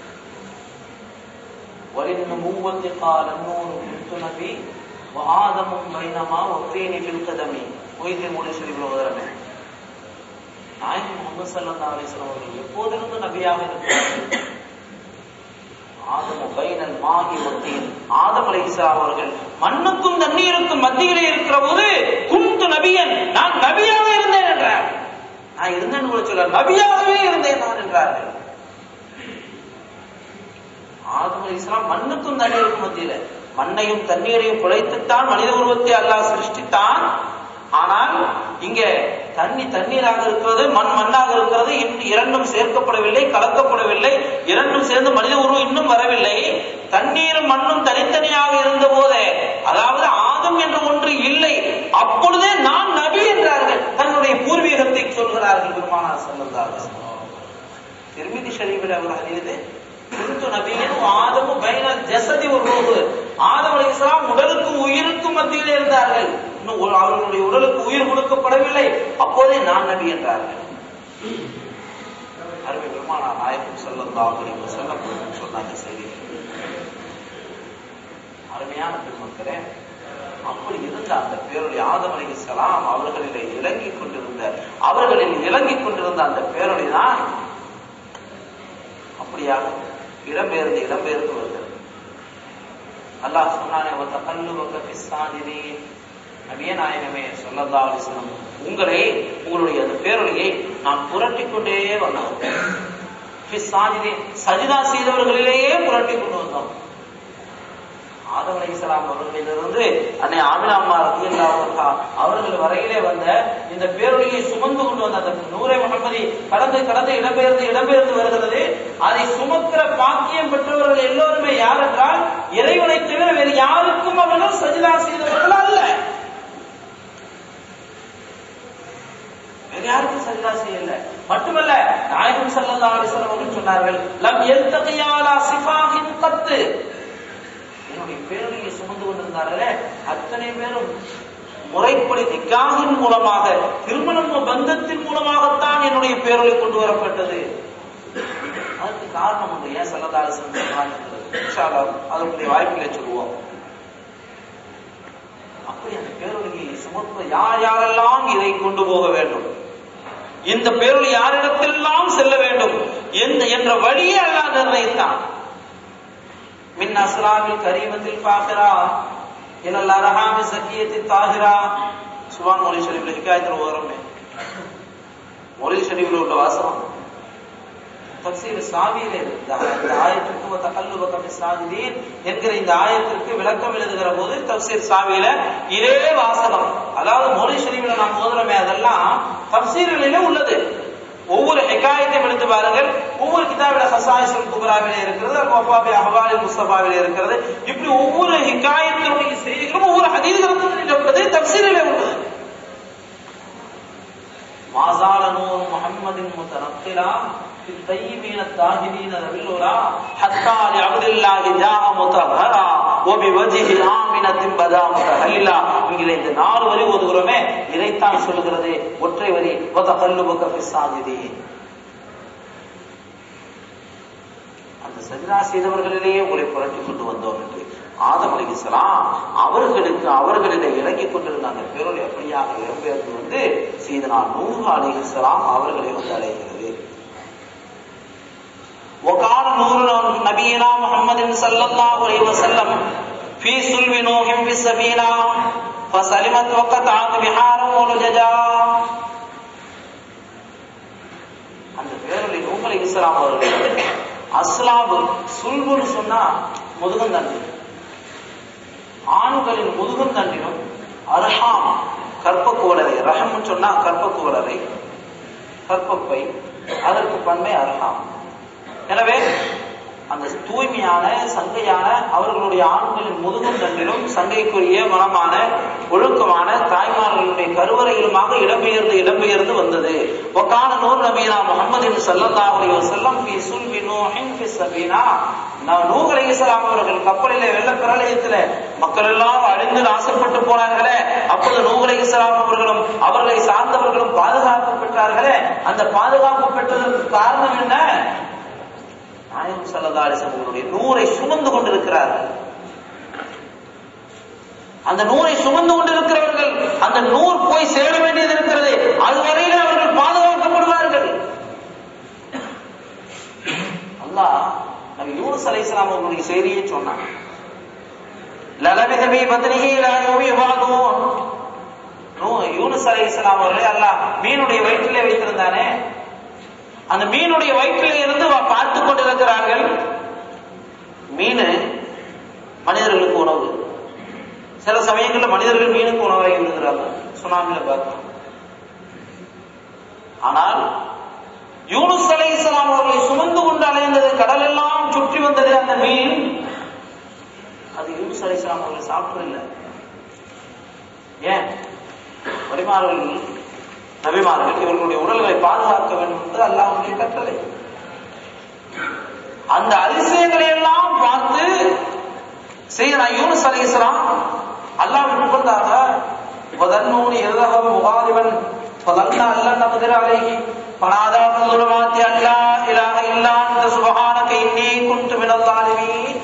وللنبوة قال النور كنت نبي وآدم بينما والطين في القدم மொய்தீன் மொழி ஷரீஃப்ல ஓதுறமே நாயகம் முகமது ஸல்லல்லாஹு அலைஹி வஸல்லம் அவர்கள் எப்போதிருந்து நபியாக இருக்கிறார்கள் ஆதம் பைனல் மாகி ஒத்தீன் ஆதம் அலைஹிஸ்ஸலாம் அவர்கள் மண்ணுக்கும் தண்ணீருக்கும் மத்தியிலே இருக்கிற போது குந்து நபியன் நான் நபியாக இருந்தேன் என்றார் நான் இருந்தேன் கூட சொல்ல நபியாகவே இருந்தேன் நான் என்றார்கள் ஆதம் அலைஹிஸ்ஸலாம் மண்ணுக்கும் தண்ணீருக்கும் மத்தியில மண்ணையும் தண்ணீரையும் குழைத்துத்தான் மனித உருவத்தை அல்லாஹ் சிருஷ்டித்தான் ஆனால் இங்க தண்ணி தண்ணீராக இருக்கிறது மண் மண்ணாக இருக்கிறது இன்னும் இரண்டும் சேர்க்கப்படவில்லை கலக்கப்படவில்லை இரண்டும் சேர்ந்து மனித உருவம் இன்னும் வரவில்லை தண்ணீரும் மண்ணும் தனித்தனியாக இருந்த போதே அதாவது ஆதம் என்ற ஒன்று இல்லை அப்பொழுதே நான் நபி என்றார்கள் தன்னுடைய பூர்வீகத்தை சொல்கிறார்கள் பெருமானார் செல்லந்தார்கள் திருமிதி ஷரீஃபில் அவர் அறியுது குந்து நபியின் ஆதமு பைனல் ஜசதி ஒரு ரூபு ஆதம் அலைஹிஸ்ஸலாம் உடலுக்கும் உயிருக்கும் மத்தியில் இருந்தார்கள் இன்னும் ஒரு- அவர்களுடைய உடலுக்கு உயிர் கொடுக்கப்படவில்லை அப்போதே நான் நபி என்றார்கள் அருமை பெருமானா நாயகம் ஸல்லல்லாஹு அலைஹி வஸல்லம் அவர்கள் சொன்னாங்க செய்தி அருமையான பெருமக்களே அப்படி இருந்த அந்த பேருடைய ஆதம் அலைஹிஸ்ஸலாம் அவர்களிலே இறங்கிக் கொண்டிருந்த அவர்களில் இறங்கிக் கொண்டிருந்த அந்த பேரொளி தான் அப்படியாக இடம்பெயர்ந்து இடம்பெயர்ந்து வருகிறது அல்லாஹ் சொன்னானே ஒத்த கல்லு பக்க பிசாதினி நபிய நாயகமே சொல்லல்லா அலிஸ்லம் உங்களை உங்களுடைய அந்த பேரொழியை நான் புரட்டி கொண்டே வந்தோம் பிசாதினி சஜிதா செய்தவர்களிலேயே புரட்டி கொண்டு வந்தோம் ஆதம் அலைஹிஸ்ஸலாம் அவர்களிலிருந்து அன்னை ஆமினா அம்மா ரலியல்லாஹு அன்ஹா அவர்கள் வரையிலே வந்த இந்த பேரொழியை சுமந்து கொண்டு வந்த அந்த நூரை முகமதி கடந்து கடந்து இடம்பெயர்ந்து இடம்பெயர்ந்து வருகிறது அதை சுமக்கிற பாக்கியம் பெற்றவர்கள் எல்லோருமே யார் என்றால் இறைவனை தவிர வேறு யாருக்கும் அவர்கள் சஜிதா செய்தவர்கள் அல்ல வேற யாருக்கும் சஜிதா செய்யல மட்டுமல்ல நாயகம் ஸல்லல்லாஹு அலைஹி வஸல்லம் அவர்கள் சொன்னார்கள் லம் யல்தகியாலா சிஃபாஹின் கத்து என்னுடைய பேரொழியை சுமந்து கொண்டிருந்தார்களே அத்தனை பேரும் முறைப்படி நிக்காகின் மூலமாக திருமணம் பந்தத்தின் மூலமாகத்தான் என்னுடைய பேரொழி கொண்டு வரப்பட்டது அதுக்கு காரணம் உண்டு ஏன் சல்லதாரி சொல்றாங்க அதனுடைய வாய்ப்புகளை சொல்லுவோம் அப்படி அந்த பேரொழியை சுமப்ப யார் யாரெல்லாம் இதை கொண்டு போக வேண்டும் இந்த பேரொழி யாரிடத்தெல்லாம் செல்ல வேண்டும் எந்த என்ற வழியை அல்லாஹ் நிர்ணயித்தான் மின் அஸ்லாமில் கரீமத்தில் பாக்கிறா இல்ல அரஹாமி சக்கியத்தி தாகிரா சுபான் மொழி ஷரீஃப்ல ஹிகாயத்தில் ஓரமே மொழி ஷரீஃப்ல உள்ள வாசகம் தப்சீர் சாவியிலே இந்த இந்த ஆயத்திற்கு தகல்லு பக்கம் சாதிதீன் என்கிற இந்த ஆயத்திற்கு விளக்கம் எழுதுகிற போது தப்சீர் சாவியில இதே வாசகம் அதாவது மொழி ஷரீஃப்ல நாம் ஓதுறோமே அதெல்லாம் தப்சீர்களிலே உள்ளது ஒவ்வொரு ஹிகாயத்தையும் எடுத்து பாருங்கள் ஒவ்வொரு கிதாபில ஹசாயிசுல் குபராவிலே இருக்கிறது வஃபாபி அஹ்வாலில் முஸ்தபாவிலே இருக்கிறது இப்படி ஒவ்வொரு ஹிகாயத்தினுடைய செய்திகளும் ஒவ்வொரு ஹதீஸ்களுக்கும் உள்ளது தப்சீரிலே உள்ளது மாசால நூர் முஹம்மதின் முத்தனக்கிலா في الطيبين الطاهرين ذوي الأولى حتى لعبد الله جاء مطهرا وبوجه آمنة بدا متهللا என்கிற இந்த நாலு வரி ஓதுகிறோமே இதைத்தான் சொல்லுகிறது ஒற்றை வரி وتقلبك في الساجدين அந்த சஜிதா செய்தவர்களிலேயே உங்களை புரட்டி கொண்டு வந்தோம் என்று ஆதம் அலிகலாம் அவர்களுக்கு அவர்களிட இறங்கிக் கொண்டிருந்த அந்த பேரொழி அப்படியாக இடம்பெயர்ந்து வந்து சீதனா நூறு அலிகலாம் அவர்களை வந்து அடைகிறது وقال نور نبينا محمد صلى الله عليه وسلم في سلب نوح في السفينة فسلمت وقطعت بحارا ولججا அந்த பேரொழி நூகலை இஸ்லாம் அவர்கள் அஸ்லாபு சுல்புன்னு சொன்னா முதுகந்தண்டி ஆண்களின் முதுகந்தண்டினும் அர்ஹாம் கற்பக்குவலரை ரஹம்னு சொன்னா கற்பக்குவலரை கற்பப்பை அதற்கு பன்மை அர்ஹாம் எனவே அந்த தூய்மையான சங்கையான அவர்களுடைய ஆண்களின் முதுகும் தண்டிலும் சங்கைக்குரிய மனமான ஒழுக்கமான தாய்மார்களுடைய கருவறையிலுமாக இடம்பெயர்ந்து இடம்பெயர்ந்து வந்தது ஒக்கான நூறு நபீனா முகமதின் சல்லல்லாஹு அலைஹி வஸல்லம் ஃபீ சுல்பி நூஹின் ஃபீ சபீனா நான் நூஹ் அலைஹிஸ்ஸலாம் அவர்கள் கப்பலிலே வெள்ள பிரளயத்திலே மக்கள் எல்லாம் அழிந்து நாசப்பட்டு போனார்களே அப்போது நூஹ் அலைஹிஸ்ஸலாம் அவர்களும் அவர்களை சார்ந்தவர்களும் பாதுகாப்பு பெற்றார்களே அந்த பாதுகாப்பு பெற்றதற்கு காரணம் என்ன நாயகம் சல்லா அலிசங்களுடைய நூரை சுமந்து கொண்டிருக்கிறார்கள் அந்த நூரை சுமந்து கொண்டிருக்கிறவர்கள் அந்த நூர் போய் சேர வேண்டியது இருக்கிறது அதுவரையிலே அவர்கள் பாதுகாக்கப்படுவார்கள் அல்லாஹ் நபி யூனுஸ் அலைஹிஸ்ஸலாம் அவர்களுடைய செய்தியை சொன்னாங்க லலபிதபி பத்னிஹி லா யுபிவாதுன் நூ யூனுஸ் அலைஹிஸ்ஸலாம் அவர்களை அல்லாஹ் மீனுடைய வயிற்றிலே வைத்திருந்தானே அந்த மீனுடைய வயிற்றிலே இருந்து வ- பார்த்து கொண்டிருக்கிறார்கள் மீன் மனிதர்களுக்கு உணவு சில சமயங்கள்ல மனிதர்கள் மீனுக்கு உணவாகி விடுகிறார்கள் சுனாமியில பார்த்தோம் ஆனால் யூனுஸ் அலைஹிஸ்ஸலாம் அவர்களை சுமந்து கொண்டு அலைந்தது கடல் எல்லாம் சுற்றி வந்தது அந்த மீன் அது யூனுஸ் அலைஹிஸ்ஸலாம் அவர்கள் சாப்பிடவில்லை ஏன் பரிமாறுகள் நபிமார்கள் இவர்களுடைய உடல்களை பாதுகாக்க வேண்டும் என்று அல்லாஹ்வுடைய கட்டளை அந்த அதிசயங்களை எல்லாம் பார்த்து செய்யனா யூனுஸ் அலைஹிஸ்ஸலாம் அல்லாஹ்வின் புகழ்ந்தாக வதன்னூனி எல்லகம் முகாதிபன் فظن أن لن نقدر عليه فنادى في الظلمات أن لا إله إلا أنت سبحانك إني كنت من الظالمين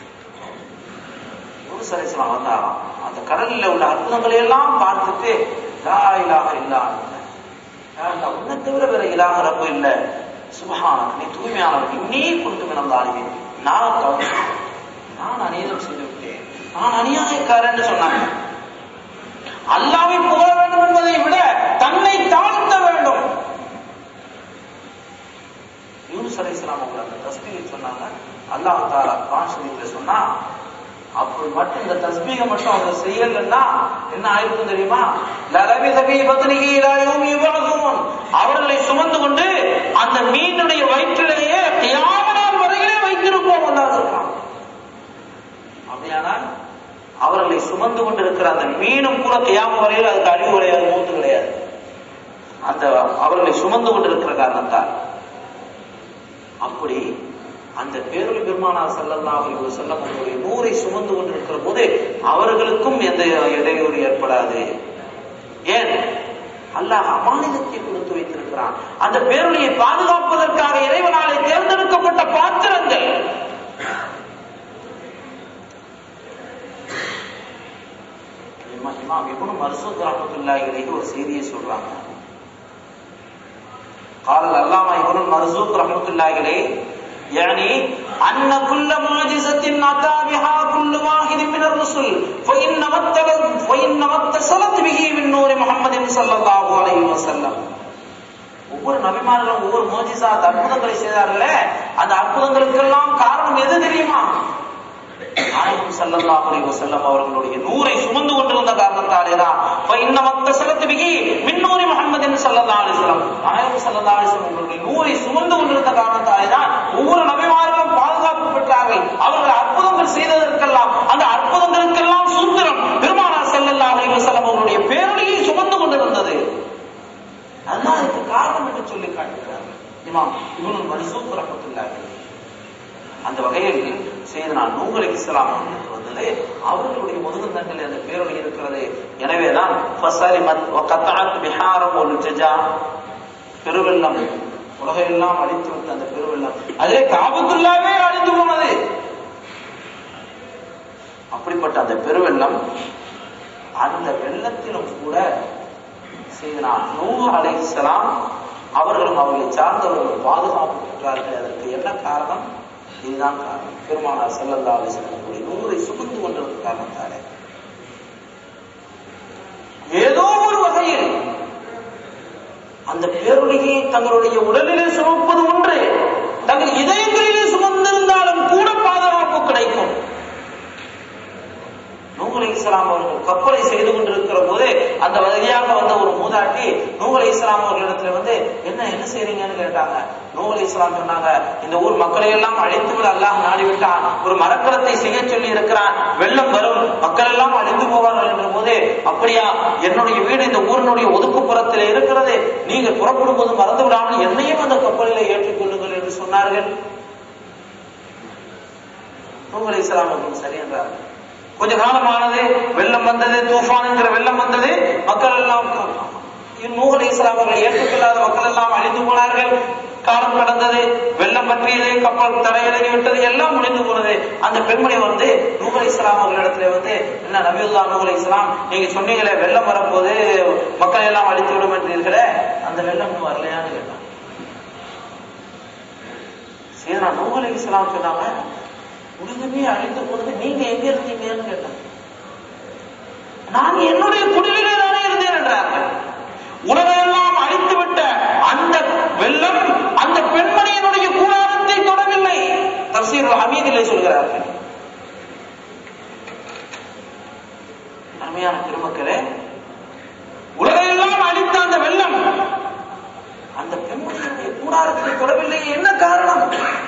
யூனுஸ் அலைஹிஸ்ஸலாம் வந்தாராம் அந்த கடலில் உள்ள அற்புதங்களை எல்லாம் பார்த்துட்டு லா இலாஹ இல்லா அன்த. யா அல்லாஹ், உன்னை தவிர வேற இலாக ரப்பு இல்ல சுபஹானக் நீ தூய்மையானவன் இன்னே கொண்டு மினந்தாலுமே நான் தவறு நான் அநீதம் செய்து விட்டேன் நான் அநியாயக்காரன் சொன்னாங்க அல்லாவை புகழ வேண்டும் என்பதை விட தன்னை தாழ்த்த வேண்டும் யூனுஸ் அலைஹிஸ்ஸலாம் அவங்க அந்த தஸ்பீகை சொன்னாங்க அல்லாஹ் தாலா குர்ஆன் ஷரீஃப்ல சொன்னா அப்படி மட்டும் இந்த தஸ்பீகை மட்டும் அவங்க செய்யலன்னா என்ன ஆயிருக்கும் தெரியுமா லரபி தபி பத்னிகி லா யௌமி யுபஅதுன் அவர்களை சுமந்து கொண்டு அந்த மீனுடைய வயிற்றிலேயே கியாம நாள் வரையிலே வைத்திருப்போம் அல்லாஹ் சொல்றான் அப்படியானால் அவர்களை சுமந்து கொண்டிருக்கிற அந்த மீனும் கூட கியாம வரையில் அதுக்கு அழிவு கிடையாது மூத்து கிடையாது அந்த அவர்களை சுமந்து கொண்டிருக்கிற காரணத்தால் அப்படி அந்த பேரொளி பெருமானார் ஸல்லல்லாஹு அலைஹி வஸல்லம் அவர்களுடைய நூரை சுமந்து கொண்டிருக்கிற போது அவர்களுக்கும் எந்த இடையூறு ஏற்படாது ஏன் அல்லாஹ் அமானிதத்தை கொடுத்து வைத்திருக்கிறான் அந்த பேரொழியை பாதுகாப்பதற்காக இறைவனாலே தேர்ந்தெடுக்கப்பட்ட பாத்திரங்கள் இமா- இமாம் இப்னு மர்சூத் ரஹ்மத்துல்லாஹி அலைஹி ஒரு செய்தியை சொல்றாங்க قال العلامة ابن المرزوق رحمة الله عليه يعني أن كل معجزة أتى بها كل واحد من الرسل فإنما اتصلت فإنما اتصلت به من نور محمد صلى الله عليه وسلم ஒவ்வொரு நபிமார்களும் ஒவ்வொரு மோஜிசாத் அற்புதங்களை செய்தார்களே அந்த அற்புதங்களுக்கெல்லாம் காரணம் எது தெரியுமா நாயகம் ஸல்லல்லாஹு அலைஹி வஸல்லம் அவர்களுடைய நூரை சுமந்து கொண்டிருந்த காரணத்தாலே தான் இன்னமத்த செலுத்துவிகி மின்னூரி முஹம்மதின் ஸல்லல்லாஹு அலைஹி வஸல்லம் நாயகம் ஸல்லல்லாஹு அலைஹி வஸல்லம் அவர்களுடைய நூரை சுமந்து கொண்டிருந்த காரணத்தாலே தான் ஒவ்வொரு நபிமார்களும் பாதுகாப்பு பெற்றார்கள் அவர்கள் அற்புதங்கள் செய்ததற்கெல்லாம் அந்த அற்புதங்களுக்கெல்லாம் சுந்தரம் பெருமானார் ஸல்லல்லாஹு அலைஹி வஸல்லம் அவருடைய பேரொழியை சுமந்து கொண்டிருந்தது அதுதான் அதுக்கு காரணம் என்று சொல்லி காட்டுகிறார் இமாம் இவனு மன்சூக் ரஹ்மத்துல்லாஹி அலைஹி அந்த வகையில் செய்து நான் நூகலை இஸ்லாம் வந்தது அவர்களுடைய முதுகுந்தங்கள் அந்த பேரொழி இருக்கிறது எனவேதான் ஃபஸலிமத் வ கத்தஅத் பிஹாரம் ஒரு ஜஜா பெருவெள்ளம் உலகையெல்லாம் அழித்து விட்ட அந்த பெருவெள்ளம் அதே காபத்துல்லாவே அழிந்து போனது அப்படிப்பட்ட அந்த பெருவெள்ளம் அந்த வெள்ளத்திலும் கூட செய்தனா நூஹ் அலைஹிஸ்ஸலாம் அவர்களும் அவர்களை சார்ந்தவர்களும் பாதுகாப்பு பெற்றார்கள் அதற்கு என்ன காரணம் இதுதான் காரணம் பெருமானார் ஸல்லல்லாஹு அலைஹி வஸல்லம் நூரை சுமந்து கொண்டிருந்த காரணத்தாலே ஏதோ ஒரு வகையில் அந்த பேரொழியை தங்களுடைய உடலிலே சுமப்பது ஒன்று தங்கள் இதயங்களிலே சுமந்திருந்தாலும் கூட பாதுகாப்பு கிடைக்கும் நூகுலை இஸ்லாம் அவர்கள் கப்பலை செய்து கொண்டிருக்கிற போது அந்த வழியாக வந்த ஒரு மூதாட்டி நூகுலை இஸ்லாம் அவர்களிடத்துல வந்து என்ன என்ன செய்றீங்கன்னு கேட்டாங்க நூல் இஸ்லாம் சொன்னாங்க இந்த ஊர் மக்களை எல்லாம் அழித்து விட அல்லாஹ் நாடிவிட்டான் ஒரு மரக்கலத்தை செய்ய சொல்லி இருக்கிறான் வெள்ளம் வரும் மக்கள் எல்லாம் அழிந்து போவார்கள் என்ற போது அப்படியா என்னுடைய வீடு இந்த ஊரினுடைய ஒதுக்குப்புறத்தில் இருக்கிறது நீங்கள் புறப்படும் போது மறந்து விடாமல் என்னையும் அந்த கப்பலில் ஏற்றிக் கொள்ளுங்கள் என்று சொன்னார்கள் நூல் இஸ்லாம் அவர்கள் சரி என்றார்கள் கொஞ்ச காலமானது வெள்ளம் வந்தது தூஃபான் என்கிற வெள்ளம் வந்தது மக்கள் எல்லாம் நூகலை இஸ்லாமர்கள் ஏற்றுக்கொள்ளாத மக்கள் எல்லாம் அழிந்து போனார்கள் காலம் கடந்தது வெள்ளம் பற்றியது கப்பல் தரையிறங்கி விட்டது எல்லாம் முடிந்து போனது அந்த பெண்மணி வந்து நூகலை இஸ்லாம் அவர்களிடத்துல வந்து என்ன நபியுல்லா நூகலை இஸ்லாம் நீங்க சொன்னீங்களே வெள்ளம் வரப்போது மக்கள் எல்லாம் அழித்து விடும் என்றீர்களே அந்த வெள்ளம் இன்னும் வரலையான்னு கேட்டான் சரி நான் நூகலை இஸ்லாம் சொன்னாங்க உலகமே அழிந்து போனது நீங்க எங்க இருந்தீங்கன்னு கேட்டாங்க நான் என்னுடைய குடிலிலே தானே இருந்தேன் என்றார்கள் உலகெல்லாம் அழித்து விட்ட அந்த வெள்ளம் அந்த பெண்மணியினுடைய கூடாரத்தை தொடவில்லை தப்சீர் ஹமீதிலே சொல்கிறார்கள் அருமையான திருமக்களே உலகெல்லாம் அழித்த அந்த வெள்ளம் அந்த பெண்மணியினுடைய கூடாரத்தை தொடவில்லை என்ன காரணம்